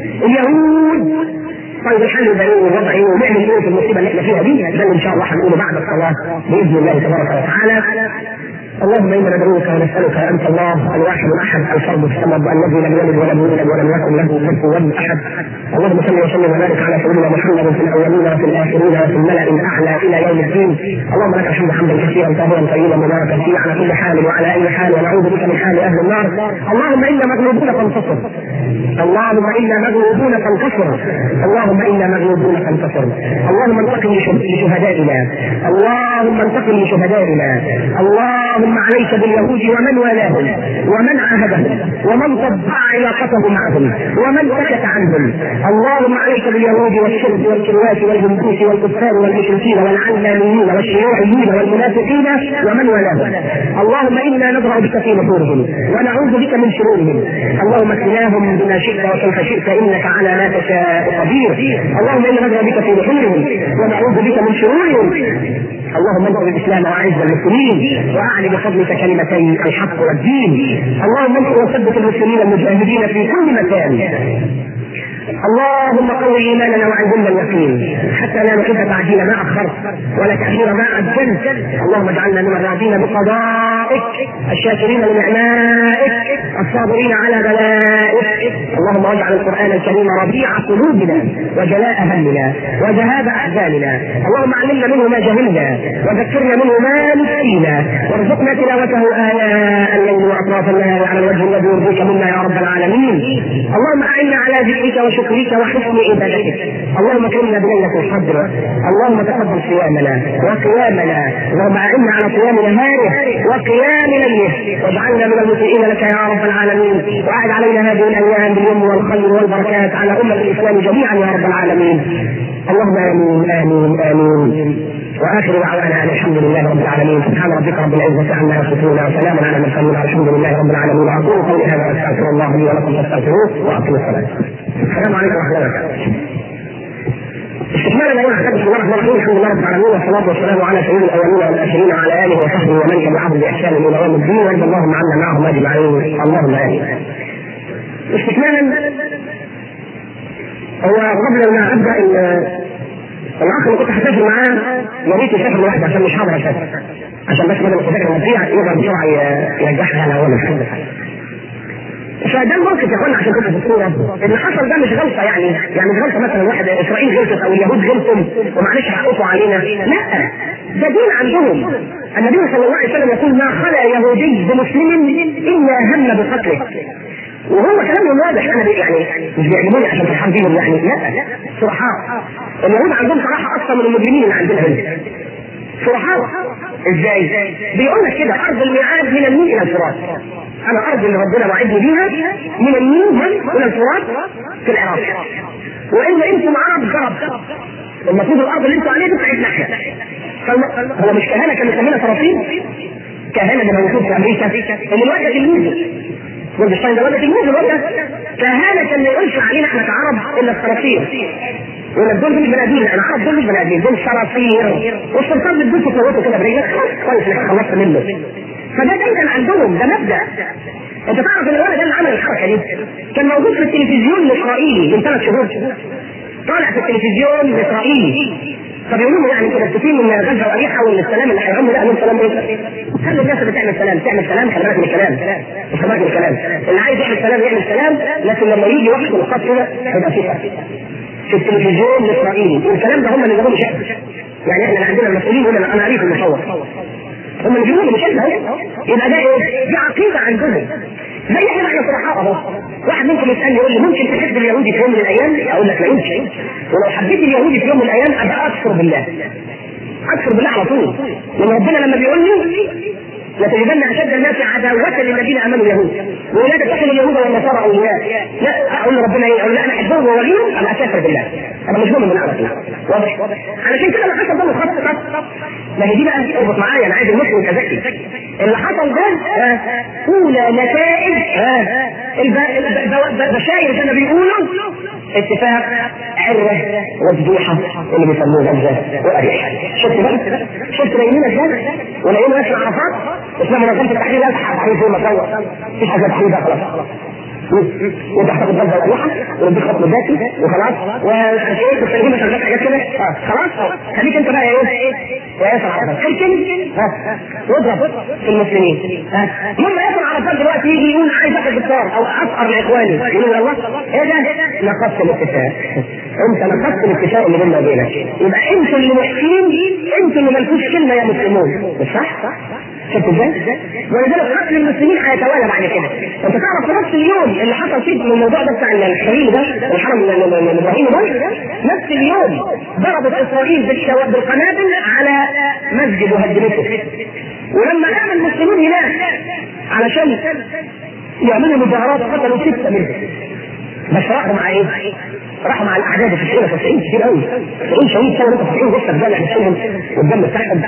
اليهود طيب الحل ده ايه والوضع ايه ونعمل ايه في المصيبه اللي احنا فيها دي ده ان شاء الله هنقوله بعد الصلاه باذن الله تبارك وتعالى اللهم انا ندعوك ونسالك انت الله الواحد الاحد الفرد الصمد الذي لم يلد ولم يولد ولم يكن له كفوا احد اللهم صل وسلم وبارك على سيدنا محمد في الاولين وفي الاخرين وفي الملا الاعلى الى يوم الدين اللهم لك الحمد حمدا كثيرا طاهرا طيبا مباركا فيه على كل حال وعلى اي حال ونعوذ بك من حال اهل النار اللهم انا مغلوبون فانتصر اللهم انا مغلوبون فانتصر اللهم انا مغلوبون فانتصر اللهم انتقم لشهدائنا اللهم انتقم لشهدائنا اللهم اللهم عليك باليهود ومن والاهم ومن عاهدهم ومن طبع علاقته معهم ومن سكت عنهم اللهم عليك باليهود والشرك والكروات والهندوس والكفار والمشركين والعلمانيين والشيوعيين والمنافقين ومن والاهم اللهم انا نضرع بك في نحورهم ونعوذ بك من شرورهم اللهم اكفناهم بما شئت وكيف شئت انك على ما تشاء قدير اللهم انا نضرع بك في نحورهم ونعوذ بك من شرورهم اللهم انصر الاسلام واعز المسلمين واعلي بفضلك كلمتي الحق والدين اللهم انصر وثبت المسلمين المجاهدين في كل مكان اللهم قوي ايماننا وعزمنا اليقين حتى لا نحب تعجيل ما اخرت ولا تاخير ما عجلت اللهم اجعلنا من الراضين بقضائك الشاكرين لنعمائك الصابرين على بلائك اللهم اجعل القران الكريم ربيع قلوبنا وجلاء همنا وذهاب احزاننا اللهم علمنا منه ما جهلنا وذكرنا منه ما نسينا وارزقنا تلاوته اناء الليل واطراف النهار على الوجه الذي يرضيك منا يا رب العالمين اللهم اعنا على ذكرك وشكرك وحسن عبادتك اللهم اكرمنا بليله القدر اللهم تقبل صيامنا وقيامنا اللهم اعنا على صيام نهاره وقيام ليله واجعلنا من المطيعين لك يا رب العالمين واعد علينا هذه الايام باليمن والخير والبركات على امه الاسلام جميعا يا رب العالمين اللهم امين امين امين واخر دعوانا ان الحمد لله رب العالمين سبحان ربك رب العزه عما يصفون وسلام على المرسلين الحمد لله رب العالمين اقول قولي هذا واستغفر الله لي ولكم فاستغفروه واقم الصلاه السلام عليكم ورحمه الله وبركاته استكمالا ايها احبتي الله الرحمن الرحيم الحمد لله رب العالمين والصلاه والسلام على سيد الاولين والاخرين وعلى اله وصحبه ومن تبعهم باحسان الى يوم الدين وارض اللهم عنا معهم اجمعين اللهم امين. استكمالا هو قبل ما ابدا الاخ اللي كنت هسافر معاه يا ريت يسافر لوحده عشان مش هقدر اسافر عشان بس بدل التذاكر المصريه يقدر بسرعه يرجعها على اول الحمد فده الموقف يا اخوانا عشان تبقى في الصوره اللي حصل ده مش غلطه يعني يعني مش غلطه مثلا واحد اسرائيل غلطت او اليهود غلطوا ومعلش حققوا علينا لا ده دين عندهم النبي صلى الله عليه وسلم يقول ما خلا يهودي بمسلم الا هم بقتله وهو كلامهم واضح انا يعني مش بيعجبوني عشان فرحان بيهم يعني لا صرحاء اليهود عندهم صراحه اكثر من المجرمين اللي عندنا هنا صرحاء ازاي؟ بيقول لك كده ارض الميعاد من النيل الى الفرات انا ارض اللي ربنا وعدني بيها من النيل الى الفرات في العراق وان انتم عرب غرب المفروض الارض اللي انتم عليها تبقى ناحيه هو مش كهنه كانوا يسمينا سلاطين كهنه اللي موجود في امريكا اللي الوقت تلميذه جولدشتاين ده ولا تلميذه الوقت كهنه كان ما يقولش علينا احنا كعرب الا السلاطين يقول لك دول مش بني ادمين انا عارف دول مش بني ادمين دول سلاطين والسلطان بتدوس تفوته كده برجلك خلاص كويس انك خلصت منه فده دايما عندهم ده مبدا انت تعرف ان الولد اللي عمل الحركه دي كان موجود في التلفزيون الاسرائيلي من ثلاث شهور طالع في التلفزيون الاسرائيلي فبيقولوا له يعني متاسفين ان غزه واريحه وان السلام اللي هيعم ده من سلام ايه؟ خلي الناس اللي تعمل سلام تعمل سلام خلي بالك من الكلام مش بالك من الكلام اللي عايز يعمل سلام يعمل سلام لكن لما يجي وقت الخط كده هيبقى فيه في التلفزيون الاسرائيلي والكلام ده هم اللي جابوه شعب يعني احنا اللي عندنا المسؤولين هنا انا قريت المصور هم اللي بيقولوا مش احنا يبقى ده ايه؟ دي عقيده عندهم زي احنا احنا صرحاء اهو واحد ممكن يسالني يقول لي ممكن تحب اليهودي في يوم من الايام؟ اقول لك لا يمكن ولو حبيت اليهودي في يوم من الايام ابقى اكفر بالله اكفر بالله على طول لان ربنا لما بيقول لي لتجدن اشد الناس عداوه للذين امنوا اليهود ولا تتخذوا اليهود والنصارى اولياء لا اقول لربنا ايه؟ اقول لا انا احبهم ووليهم انا اكفر بالله انا مش مؤمن بالعرب واضح علشان كده اللي حصل ده مخطط ما هي دي بقى اربط معايا انا عايز المسلم كذكي اللي حصل ده اولى نتائج البشاير زي ما بيقولوا اتفاق عره وفضوحه اللي بيسموه غزه واريحا شفت بقى؟ شفت نايمين ازاي؟ ونايمين ناس عرفات اسمها منظمه التحرير لا تحرير زي ما سوى مفيش حاجه تحرير ده خلاص وانت هتاخد غزه واريحا ونديك خط ذاتي وخلاص وايه تستخدم شغال حاجات كده خلاص خليك انت بقى ايه يا ياسر عرفات اركن واضرب في المسلمين لما ياسر عرفات دلوقتي يجي يقول عايز اخد بالطار او اسقر لاخواني يقولوا يا الله ايه ده نقصت الاتفاق انت نقصت الاتفاق اللي بيننا وبينك يبقى انتوا اللي وحشين انتوا اللي مالكوش كلمه يا مسلمون مش صح؟ شفت ازاي؟ ولذلك قتل المسلمين هيتوالى بعد كده انت تعرف في نفس اليوم اللي حصل فيه من الموضوع ده بتاع الحريم ده الحرم الابراهيمي ده نفس اليوم ضربت اسرائيل بالشواب بالقنابل على مسجد وهدمته ولما قام المسلمون هناك علشان يعملوا مظاهرات قتلوا سته منهم بس راحوا مع ايه؟ راحوا مع الاعداد في الشيء 90 كتير قوي 90 شهيد سووا 90 لسه الدم نفسهم والدم بتاعهم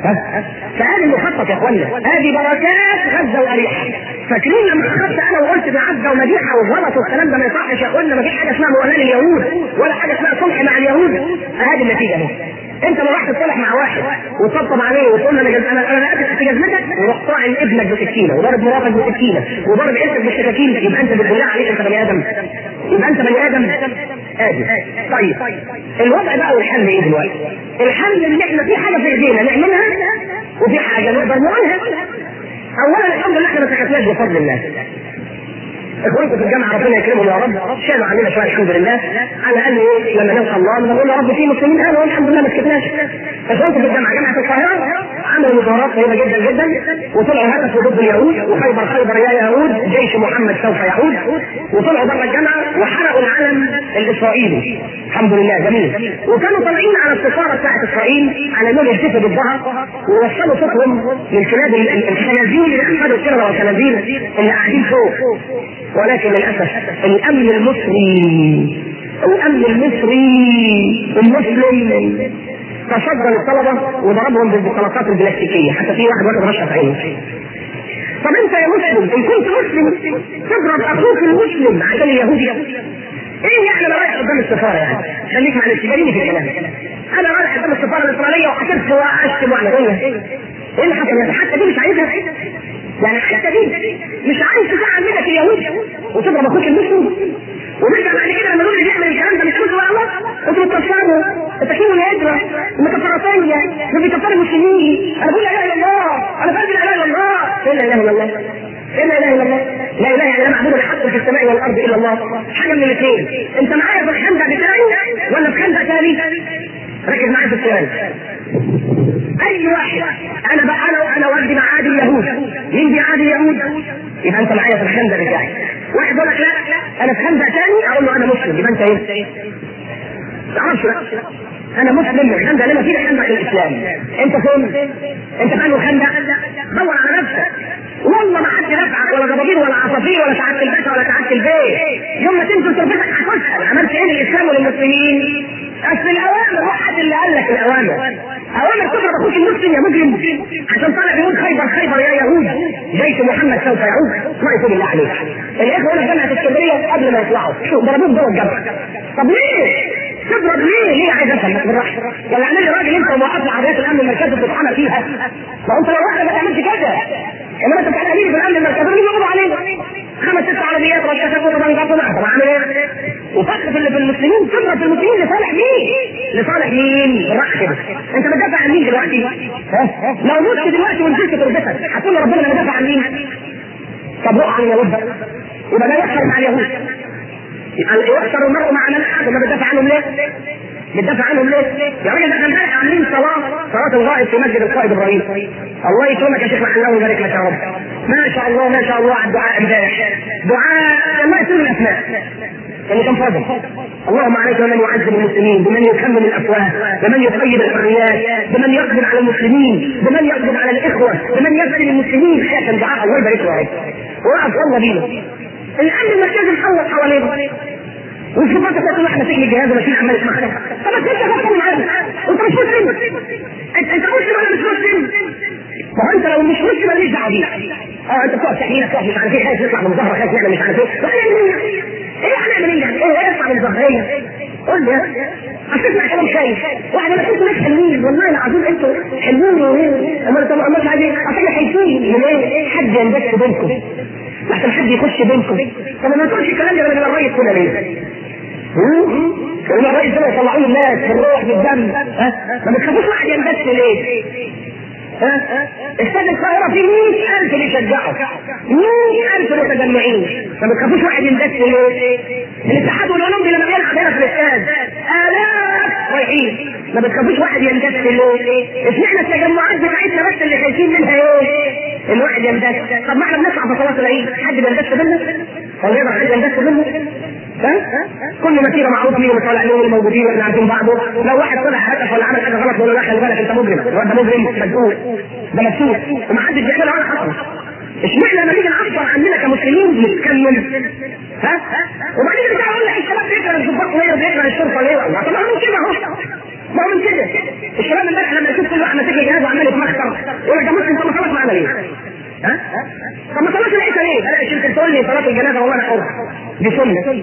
فهذا المخطط يا اخوانا هذه بركات غزه واريحا فاكرين لما اخذت انا وقلت بعزه ومديحه وغلط والكلام ده ما يصحش يا اخوانا ما فيش حاجه اسمها موالاه لليهود ولا حاجه اسمها صلح مع اليهود هذه النتيجه اهي انت لو رحت تصلح مع واحد وتطبطب عليه وتقول له انا جز... انا انا قاتل في جزمتك وروح طاعن ابنك بسكينه وضرب مراتك بسكينه وضرب ابنك بالسكاكين يبقى انت بالله عليك انت بني ادم يبقى انت بني ادم ادم طيب الوضع بقى والحل ايه دلوقتي؟ الحل ان احنا في حاجه في ايدينا نعملها وفي حاجه نقدر نقولها اولا الحمد لله احنا ما سكتناش بفضل الله اخوانكم في الجامعه ربنا يكرمهم يا رب شالوا علينا شويه الحمد لله على الاقل ايه لما نلقى الله نقول يا رب في مسلمين قالوا الحمد لله ما سكتناش اخوانكم في الجامعه جامعه القاهره عملوا مظاهرات طيبه جدا جدا وطلعوا هدفوا ضد اليهود وخيبر خيبر يا يهود جيش محمد سوف يعود وطلعوا بره الجامعه وحرقوا العلم الاسرائيلي الحمد لله جميل وكانوا طالعين على السفاره بتاعت اسرائيل على انهم يهتفوا ضدها ووصلوا صوتهم للكلاب الخنازير اللي اخذوا الكلاب والخنازير اللي قاعدين فوق ولكن للاسف الامن المصري الامن المصري المسلم تصدى للطلبه وضربهم بالبطاقات البلاستيكيه حتى في واحد واخد رشه في عينه طب انت يا مسلم ان كنت مسلم تضرب اخوك المسلم عشان اليهودي ايه يعني انا رايح قدام السفاره يعني خليك معلش خليني في الكلام انا رايح قدام السفاره الاسرائيليه وحكيت واشتم وعلى ايه اللي حصل يعني حتى دي مش عايزها يعني حتى دي مش عايز تزعل منك اليهود وتضرب اخوك المسلم ونرجع بعد كده لما نقول اللي بيعمل الكلام ده مش مسلم ولا الله انتوا بتكفروا التكفير الهجره المكفراتيه دول بيكفروا المسلمين انا بقول لا اله الا الله انا بقول لا اله الا الله ايه لا اله الا الله ايه لا اله الا الله لا اله يعني لا معبود بحق في السماء والارض الا الله حاجه من الاثنين انت معايا في الخندق بتاعي ولا في خندق ثاني ركز معايا في السؤال اي واحد انا بقى انا انا وجدي مع عادي اليهود مين بيعادي اليهود يبقى انت معايا في الخندق بتاعي واحد يقول لك لا انا في خندق ثاني اقول له انا مسلم يبقى انت ايه؟ تعرفش لا انا مسلم الخندق لما في خندق الاسلام انت فين؟ انت فين الخندق؟ دور على نفسك والله ما حد نفعك ولا جبابير ولا عصافير ولا سعاده الباشا ولا سعاده البيت يوم ما تنزل تربتك هتسال عملت ايه للاسلام وللمسلمين؟ اصل الاوامر واحد اللي قال لك الاوامر اوامر تضرب اخوك المسلم يا مجرم عشان طالع بيقول خيبر خيبر يا يهود جيش محمد سوف يعود ما يقول الله عليك الاخوه هنا في جامعه اسكندريه قبل ما يطلعوا شو ضربوه جوه الجامعه طب ليه؟ تضرب ليه؟ ليه عايز افهم بالراحه؟ ولا اعمل لي راجل انت وقفت عربيه الامن المركزي بتتحمى فيها ما انت لو واحده ما تعملش كده انما انت بتعمل في الامن المركزي اللي يقبضوا علينا خمس ست عربيات رشاشات وطبنجات طب اعمل ايه؟ وفخ اللي في المسلمين تضرب في المسلمين لصالح مين؟ لصالح مين؟ بالراحه كده انت بتدافع عن مين دلوقتي؟ ها؟ لو مت دلوقتي ونزلت تربتك هتقول ربنا انا بدافع عن مين؟ طب روح عن اليهود بقى يبقى ده يحصل مع اليهود يحشر المرء مع من احد ما بتدافع عنهم ليه؟ بتدافع عنهم ليه؟ يا راجل ده امبارح عاملين صلاه الغائب في مسجد القائد ابراهيم الله يكرمك يا شيخ محمد ويبارك لك يا رب ما شاء الله ما شاء الله على الدعاء امبارح دعاء الله يسر الاسماء اللي كان فاضل اللهم عليك بمن يعذب المسلمين بمن يكمل الافواه بمن يقيد الحريات بمن يقبل على المسلمين بمن يقبل على الاخوه بمن يسلم المسلمين حياة دعاء الله يبارك له يا رب وقف الله بينا الامن المركزي محوط حوالينا وفي فتره تقول احنا سجن الجهاز ولا في عمال اسمها طب انت فكر معانا انت مش مسلم انت انت مسلم ولا مش مسلم ما هو انت لو مش مسلم ماليش دعوه بيك اه انت بتقعد تحليل تقعد مش عارف ايه خايف يطلع من ظهرك خايف يعمل مش عارف ايه ايه هنعمل ايه يعني؟ ايه يطلع من ظهريه؟ قول لي هتسمع كلام خايف واحد انا كنت ناس حلوين والله العظيم انتوا حلوين امال طب امال عايزين اصل خايفين ليه؟ حد ينبت بينكم لحسن حد يخش بينكم طب ما تقولش الكلام ده من الرئيس كله ليه؟ لما الرئيس ده يطلعون الناس بالروح بالدم ها ما بتخافوش واحد ينبت ليه؟ ها استاد القاهرة فيه 100000 بيشجعوا 100000 متجمعين ما بتخافوش واحد يندس ليه؟ الاتحاد والاولمبي لما بيلعب هنا في الاستاد آلاف رايحين ما بتخافوش واحد يندس ليه؟ اشمعنى التجمعات بتاعتنا بس اللي خايفين منها ايه؟ الواحد يندس طب ما احنا بنطلع في صلاة العيد حد بيندس منا؟ ولا يقدر حد يندس منا؟ ها؟ كل مسيره معروف مين اللي طالع مين اللي موجودين واحنا عارفين بعضه لو واحد طلع هدف ولا عمل حاجه غلط نقول له لا خلي بالك انت مجرم الواد ده مجرم مسؤول ده مسؤول ومحدش بيعملها ولا حصل اشمعنى لما نيجي نعبر عننا كمسلمين نتكلم ها وبعدين نرجع نقول لك الشباب بيكره الضباط ليه بيكره الشرطه ليه والله طب ما هو من كده اهو ما هو من كده الشباب امبارح لما يشوف كل واحد ماسك جهاز وعمال يتمخطر يقول لك ده مسلم طب ما خلاص معانا ليه؟ ها؟ طب ما صلاه العشاء ليه؟ لا يمكن تقول لي صلاه الجنازه والله انا حر دي سنه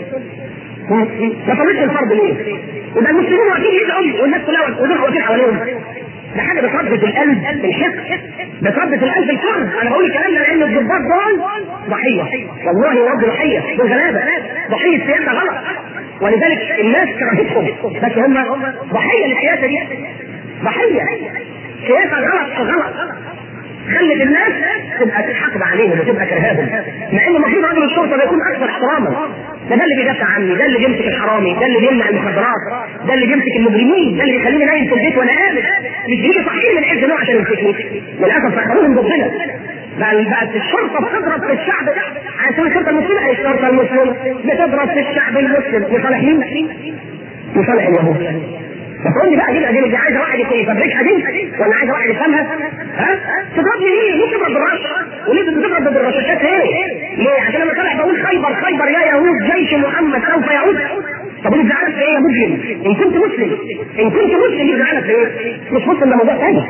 ما صليتش الفرض ليه؟ يبقى المسلمين واقفين يدعوا والناس كلها ودول واقفين حواليهم ده حاجه بتربط القلب الحقد بتربط القلب الفرد انا بقول الكلام ده لان الضباط دول ضحيه والله رب ضحيه دول غلابه ضحيه سياسه غلط ولذلك الناس كرهتهم بس هم ضحيه للسياسه دي ضحيه سياسه غلط غلط خلت الناس تبقى تحقد عليهم وتبقى كرهاهم مع ان المفروض رجل الشرطه ده يكون اكثر احتراما ده ده اللي بيدافع عني ده اللي بيمسك الحرامي ده اللي بيمنع المخدرات ده اللي بيمسك المجرمين ده اللي بيخليني نايم في البيت وانا قابل مش بيجي صحيح من عز نوع عشان يمسكني للاسف سخروهم ضدنا بقى بقت الشرطه بتضرب في الشعب عشان الشرطه المسلمه اي الشرطه المسلمه بتضرب في الشعب المسلم لصالح مين؟ لصالح اليهود فتقول لي بقى اجيب ادله دي عايزه واحد يفبركها دي ولا عايزه واحد يفهمها ها تضربني ليه؟ ليه تضرب بالرش؟ وليه بتضرب بالرشاشات ايه؟ ليه؟ عشان لما طلع بقول خيبر خيبر يا يهود جيش محمد سوف يعود طب انت زعلت في ايه يا مجرم؟ ان كنت مسلم ان كنت مسلم يبقى زعلت في ايه؟ مش مسلم ده موضوع ثاني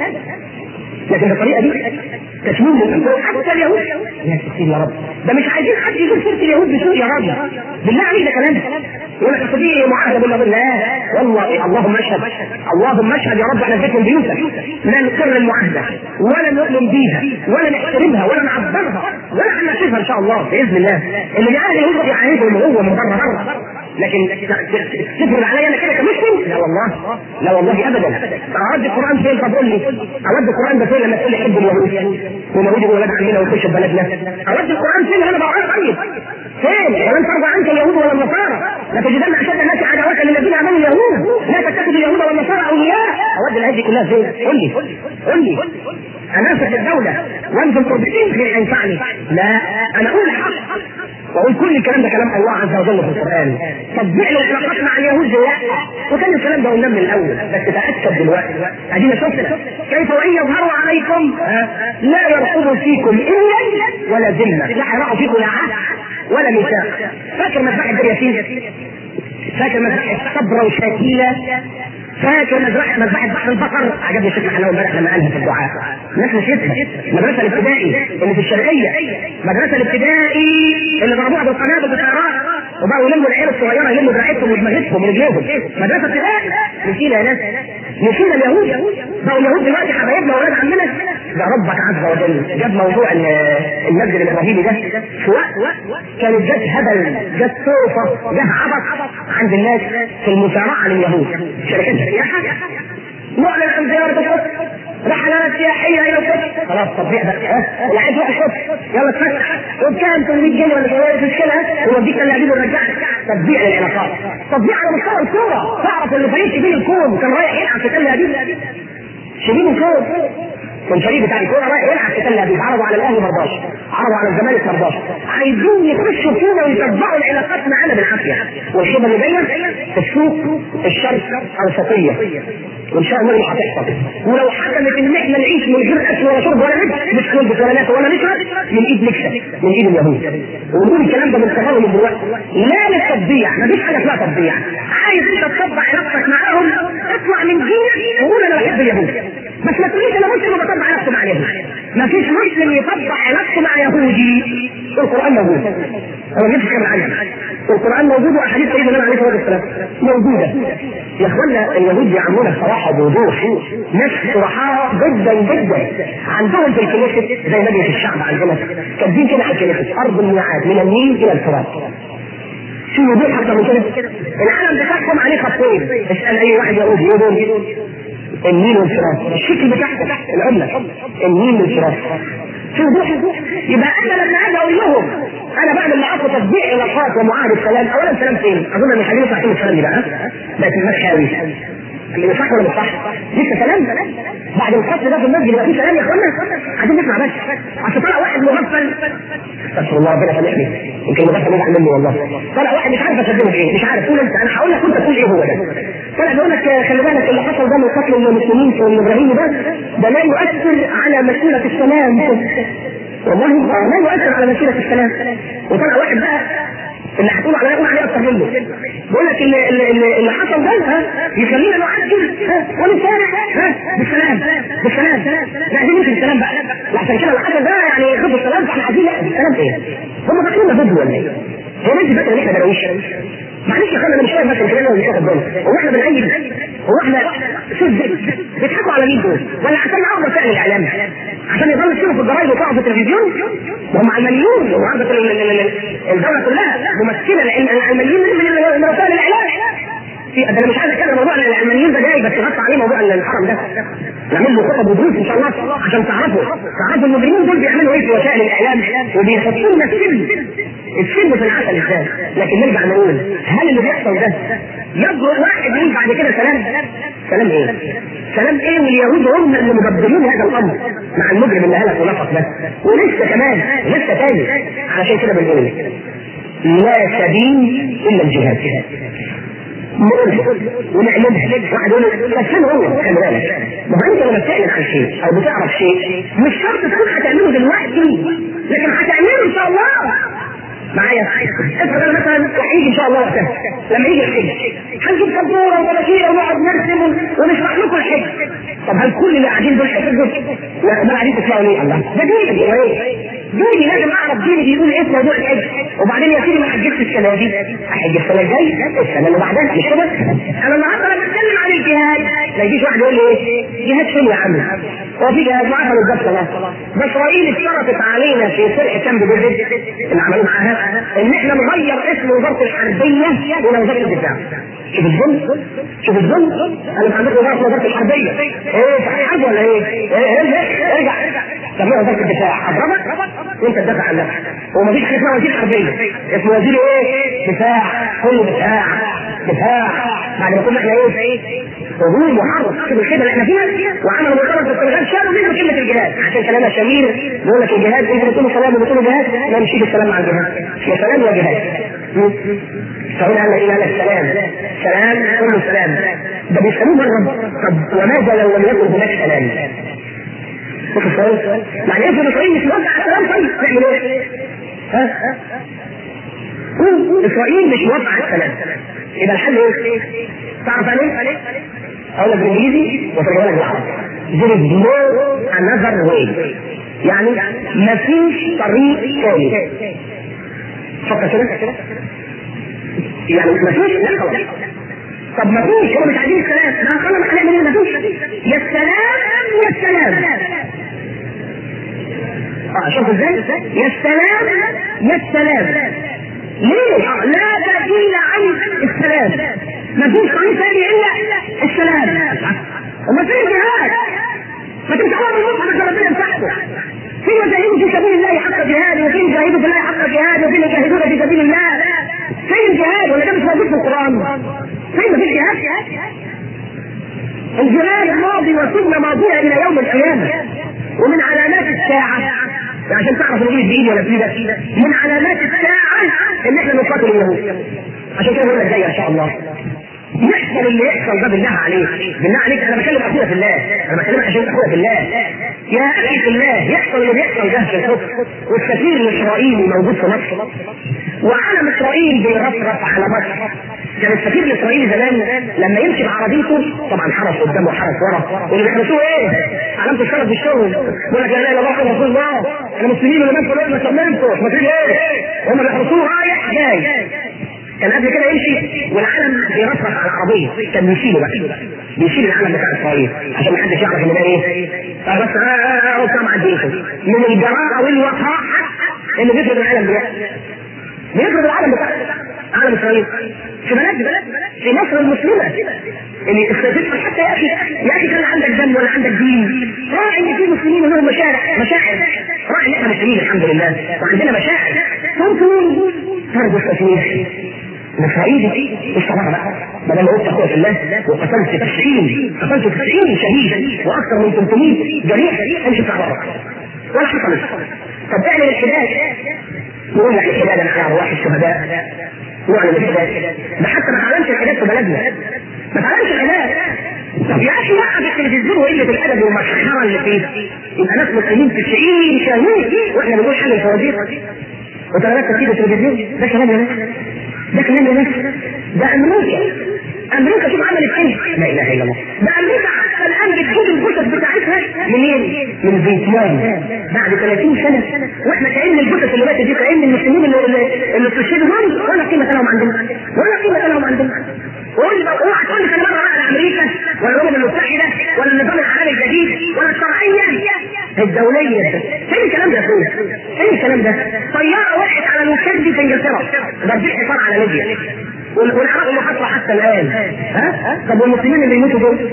لكن بالطريقه دي تشميل للانسان حتى اليهود يا سيدي يا رب ده مش عايزين حد يجيب سيره اليهود بسوء يا راجل بالله عليك ده كلام يقول لك دي معاهده بالله بالله والله اللهم اشهد اللهم اشهد يا رب احنا بيت من بيوتك لا نقر المعاهده ولا نؤمن بيها ولا نحترمها ولا نعبرها ولا ننفذها ان شاء الله باذن الله اللي بيعاهد يهود يعاهدهم هو من بره بره لكن تفرض عليا انا كده كمسلم؟ لا والله لا والله ابدا اودي القران فين طب قول لي اودي القران ده فين لما تقول لي حب اليهود واليهود يبقوا ولاد عمنا ويخشوا في بلدنا اودي القران فين انا بقول طيب فين ولن ترضى عنك اليهود ولا النصارى لتجدن اشد الناس عداوه للذين امنوا اليهود لا تتخذوا اليهود والنصارى اولياء اودي الايات دي كلها فين؟ قول لي قول لي انافق الدوله وانزل قربتين غير ينفعني لا انا اقول حق واقول كل الكلام ده كلام الله عز وجل في القران تطبيع العلاقات مع اليهود لا وكان الكلام ده قلناه من الاول بس تاكد دلوقتي ادينا شفنا كيف وان يظهروا عليكم لا يرقبوا فيكم الا ولا ذمه لا هيراعوا فيكم لا عهد ولا ميثاق فاكر مذبحه الياسين فاكر مذبحه صبره وشاكيله فاكر مذبحة مذبحة بحر البقر عجبني الشيخ محلاوي امبارح لما قالها في الدعاء الناس نسيتها المدرسة الابتدائي اللي في الشرقية المدرسة الابتدائي اللي ضربوها بالقنابل بالطيارات وبقوا يلموا العيال الصغيرة يلموا دراعتهم ودماغتهم ورجليهم مدرسة ابتدائي نسينا يا ناس نسينا اليهود بقوا اليهود دلوقتي حبايبنا واولاد عمنا ده ربك عز وجل جاب موضوع المسجد الابراهيمي ده في وقت كانت جت هبل جت صوفه جه عبط عند الناس في المسارعه لليهود شركات السياحه نعلن عن زياره القدس رحلات سياحيه الى القدس خلاص تطبيق بقى ها اللي عايز يروح القدس يلا اتفتح وبكام 800 جنيه ولا شويه مش مشكله ونوديك اللاعبين ونرجعك تطبيق للعلاقات تطبيق على مستوى الكوره تعرف اللي فريق كبير الكون كان رايح يلعب في تل ابيب شديد فوق الفريق بتاع الكوره رايح يلعب في تل ابيب عرضوا على الاهلي ما رضاش عرضوا على الزمالك ما رضاش عايزين يخشوا فينا ويطبقوا العلاقات معانا بالعافيه والشبه اللي جايه السوق الشرق اوسطيه وان شاء الله مش هتحصل ولو حكمت ان احنا نعيش من غير اكل ولا شرب ولا لبس مش نلبس ولا ناكل ولا نشرب من ايد نكسب من ايد اليهود ونقول الكلام ده من كفاله من دلوقتي لا للتطبيع مفيش حاجه اسمها تطبيع عايز انت تطبع علاقتك معاهم اطلع من دينك وقول انا بحب اليهود بس ما تقوليش انا مسلم وبطبع علاقتي مع اليهود مفيش مسلم يطبع علاقته مع يهودي القران موجود هو ما كلام عنها القران موجود واحاديث سيدنا النبي عليه الصلاه والسلام موجوده يا اخوانا اليهود بيعملونا الصراحه بوضوح ناس صرحاء جدا جدا عندهم في الكنيسة زي مجلس الشعب عندنا كاتبين كده على الكنيسة ارض الميعاد من النيل الى الفرات شو وضوح اكتر من كده العالم بتحكم عليه خطين اسال اي واحد يهودي يقول النيل والفرات الشكل بتاعهم العمله النيل والفرات في وضوح يبقى انا لما اجي اقول لهم انا بعمل معاكم تطبيق علاقات ومعاهده سلام اولا سلام فين؟ اظن ان خلينا صاحبين الكلام ده بقى بقت المشاوي اللي صح ولا مش صح؟ لسه كلام بعد الفصل ده في المسجد يبقى في كلام يا اخوانا عايزين نسمع بس عشان طلع واحد مغفل استغفر الله ربنا يسامحني يمكن المغفل يزعل مني والله طلع واحد مش عارف اشبهه بايه مش عارف قول انت انا هقول لك انت تقول ايه هو ده طلع بيقول لك خلي بالك اللي حصل ده من قتل المسلمين في الابراهيمي ده ده لا يؤثر على مسيره السلام والله لا يؤثر على مسيره السلام وطلع واحد بقى اللي هتقول عليه يقول عليه اكتر منه بيقول لك اللي, اللي, اللي حصل ده ها يخلينا نعجل ونسارع ها بالسلام بالسلام لا عايزين نمشي بالسلام بقى عشان كده اللي حصل ده يعني خدوا السلام فاحنا عايزين لا بالسلام ايه؟ هم فاكرين ضد ولا ايه؟ هو الناس فاكره ان احنا درويش معلش يا اخوانا انا مش فاهم بس الكلام اللي بياخد بالي هو احنا بنأيد هو احنا شو بيضحكوا على مين دول؟ ولا عشان معاهم وسائل الاعلام عشان يضلوا يشوفوا في الجرايد ويطلعوا في التلفزيون وهم علمانيون وعندك الدوله كلها ممثله لان العلمانيين من وسائل الاعلام في انا مش عايز اتكلم موضوع العلمانيين ده جاي بس غطى عليه موضوع الحرم ده نعمل له خطب ودروس ان شاء الله عشان تعرفوا تعرفوا المجرمين دول بيعملوا ايه في وسائل الاعلام وبيحطوا لنا السم السم في العسل ازاي لكن نرجع نقول هل اللي بيحصل ده يجرؤ واحد يقول بعد كده سلام سلام ايه؟ سلام ايه واليهود هم اللي مدبرين هذا الامر مع المجرم اللي هلك ونفق ده ولسه كمان لسه تاني عشان كده بنقول لا سبيل الا الجهاد نقولها ونعملها واحد يقول بس فين هو خلي بالك ما هو انت لما بتعلن عن شيء او بتعرف شيء مش شرط تكون هتعمله دلوقتي لكن هتعمله ان شاء الله معايا افرض انا مثلا هيجي ان شاء الله وقتها لما يجي الحج هنجيب سبوره وبلاشيه ونقعد نرسم ونشرح لكم الحج طب هل كل اللي قاعدين دول هيحجوا؟ لا ما قاعدين تسمعوا ليه؟ الله ده ديني هو ايه؟ ديني لازم اعرف ديني بيقول ايه في موضوع الحج وبعدين يا سيدي ما حجتش السنه دي احج السنه الجايه السنه اللي بعدها مش كده؟ انا النهارده لما بتكلم عن الجهاد ما يجيش واحد يقول لي ايه؟ جهاد فين يا عم؟ هو في جهاد معاها بالظبط الله ده اسرائيل اشترطت علينا في سرقه كامب ديفيد اللي عملوه معاها ان احنا نغير اسم وزاره الحربيه الى وزاره الدفاع شوف الظلم شوف الظلم انا مش عندكم وزاره وزاره الحربيه ايه صحيح حاجه ولا ايه؟ ايه ارجع ارجع سميها وزاره الدفاع اضربك وانت تدافع عن نفسك هو مفيش حاجه اسمها وزير حربيه اسمه وزير ايه؟ دفاع كله دفاع دفاع بعد ما كنا احنا ايه؟ هجوم وحرب شوف الخيبه اللي احنا فيها وعملوا مؤتمر في السنغال شالوا منه كلمه الجهاد عشان كلامها شمير بيقول لك الجهاد انت بتقولوا سلام وبتقولوا جهاد لا نشيل السلام مع الجهاد يا سلام يا جهاد فهنا قال لك قال السلام سلام كله سلام ده بيسالوه مره طب وماذا لو لم يكن هناك سلام؟ شوف السؤال يعني افرض اسرائيل مش موافقه على السلام طيب نعمل ايه؟ ها؟ اسرائيل مش موافقه على السلام يبقى الحل ايه؟ تعرف عليه؟ اقول لك بالانجليزي وترجمها لك بالعربي there is no another way يعني مفيش طريق ثاني فكر كده يعني مفيش لا خلاص طب مفيش هو مش عايزين السلام لا خلاص هنعمل ايه مفيش يا السلام يا السلام اه شوف ازاي يا السلام يا السلام ليه؟ لا بديل عن السلام مفيش طريق ثاني الا السلام وما فيش جهاد ما تمسحوها من المصحف عشان ربنا يمسحكم في يجاهدوا في سبيل الله حق جهاد وفي يجاهدوا في الله حق جهاد وفي يجاهدون في سبيل الله فين الجهاد ولا ده مش موجود في القران فين مفيش جهاد الجهاد ماضي وسنه ماضيه الى يوم القيامه ومن علامات الساعه عشان تعرف نقول الدين ولا كده من علامات الساعه ان احنا نقاتل اليهود عشان كده بقول لك جاي ان شاء الله يحصل اللي يحصل ده بالله عليك بالله عليك انا بكلم اخويا في الله انا بكلمك عشان اخويا في الله يا اخي في الله يحصل اللي بيحصل ده في الحكم والسفير الاسرائيلي موجود في مصر وعلم اسرائيل بيرفرف على مصر كان السفير الاسرائيلي زمان لما يمشي بعربيته طبعا حرس قدامه وحرس ورا واللي بيحرسوه ايه؟ علامه الشرف في الشغل يقول لك لا اله الا الله محمد رسول الله احنا مسلمين ولا منكم ما سلمتوا مسلمين ايه؟ هم بيحرسوه رايح جاي كان قبل كده يمشي والعلم بيرفرف على العربيه كان بيشيله بقى بيشيل العلم بتاع اسرائيل عشان ما حدش يعرف ان ده ايه فبس اه سمع الدين من الجراءه والوقاحه انه بيفرض العلم ده بيفرض العلم بتاع عالم اسرائيل في بلد في مصر المسلمه اللي استفدت حتى يا اخي يا اخي كان عندك دم ولا عندك دين راعي ان في مسلمين لهم مشاعر مشاعر راعي ان احنا مسلمين الحمد لله وعندنا مشاعر ممكن فرض التسليح اسرائيل مش طبعا بقى ما دام قلت اخويا في الله وقتلت 90 قتلت 90 شهيد واكثر من 300 جريح امشي في ولا حصلت طب اعمل الحداد نقول لك الحداد انا على ارواح الشهداء نعلن الحداد ده حتى ما تعلمش الحداد في بلدنا ما تعلمش الحداد طب يا اخي وقف التلفزيون وقله الادب والمسخره اللي فيه يبقى ناس مسلمين 90 شهيد واحنا بنقول حل الفوازير وتغيرت ترتيب التلفزيون ده كلام يا ناس ده كلام يا ناس ده امريكا امريكا شوف عملت ايه لا اله الا الله ده امريكا حتى الان بتجيب الجثث بتاعتها منين؟ من فيتنام بعد 30 سنه واحنا كان الجثث اللي ماتت دي كان المسلمين اللي اللي استشهدوا دول ولا قيمه لهم عندنا ولا قيمه لهم عندنا وقول لي اوعى تقول لي انا مره على امريكا ولا الامم المتحده ولا النظام العالمي الجديد ولا الشرعيه الدوليه فين الكلام ده يا اخويا؟ فين الكلام ده؟ طياره وقعت على المكدي في انجلترا ضربت حصار على ليبيا والعراق محاصره حتى الان ها؟ طب والمسلمين اللي يموتوا دول؟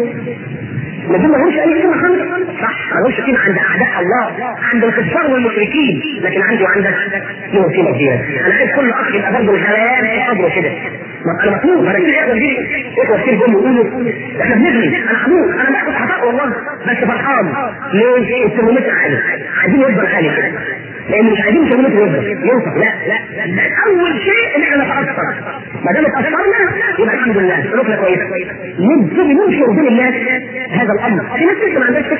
ما دول ما لهمش اي قيمه خالص صح ما لهمش قيمه عند اعداء الله عند الكفار والمشركين لكن عندي وعندك لهم قيمه كبيره انا عايز كل اخ يبقى برضه الغليان في صدره كده انا مطلوب انا كتير اخوه كتير اخوه كتير جم يقولوا احنا بنغلي انا هموت انا باخد عطاء والله بس فرحان ليه؟ الترمومتر عالي عايزين يفضل عالي كده لان مش عايزين الترمومتر يفضل يوصل لا لا اول شيء ان احنا نتاثر ما دام اتاثرنا يبقى الحمد لله سلوكنا كويس نبتدي ننشر بين الناس هذا الامر في ناس لسه ما عندهاش فكره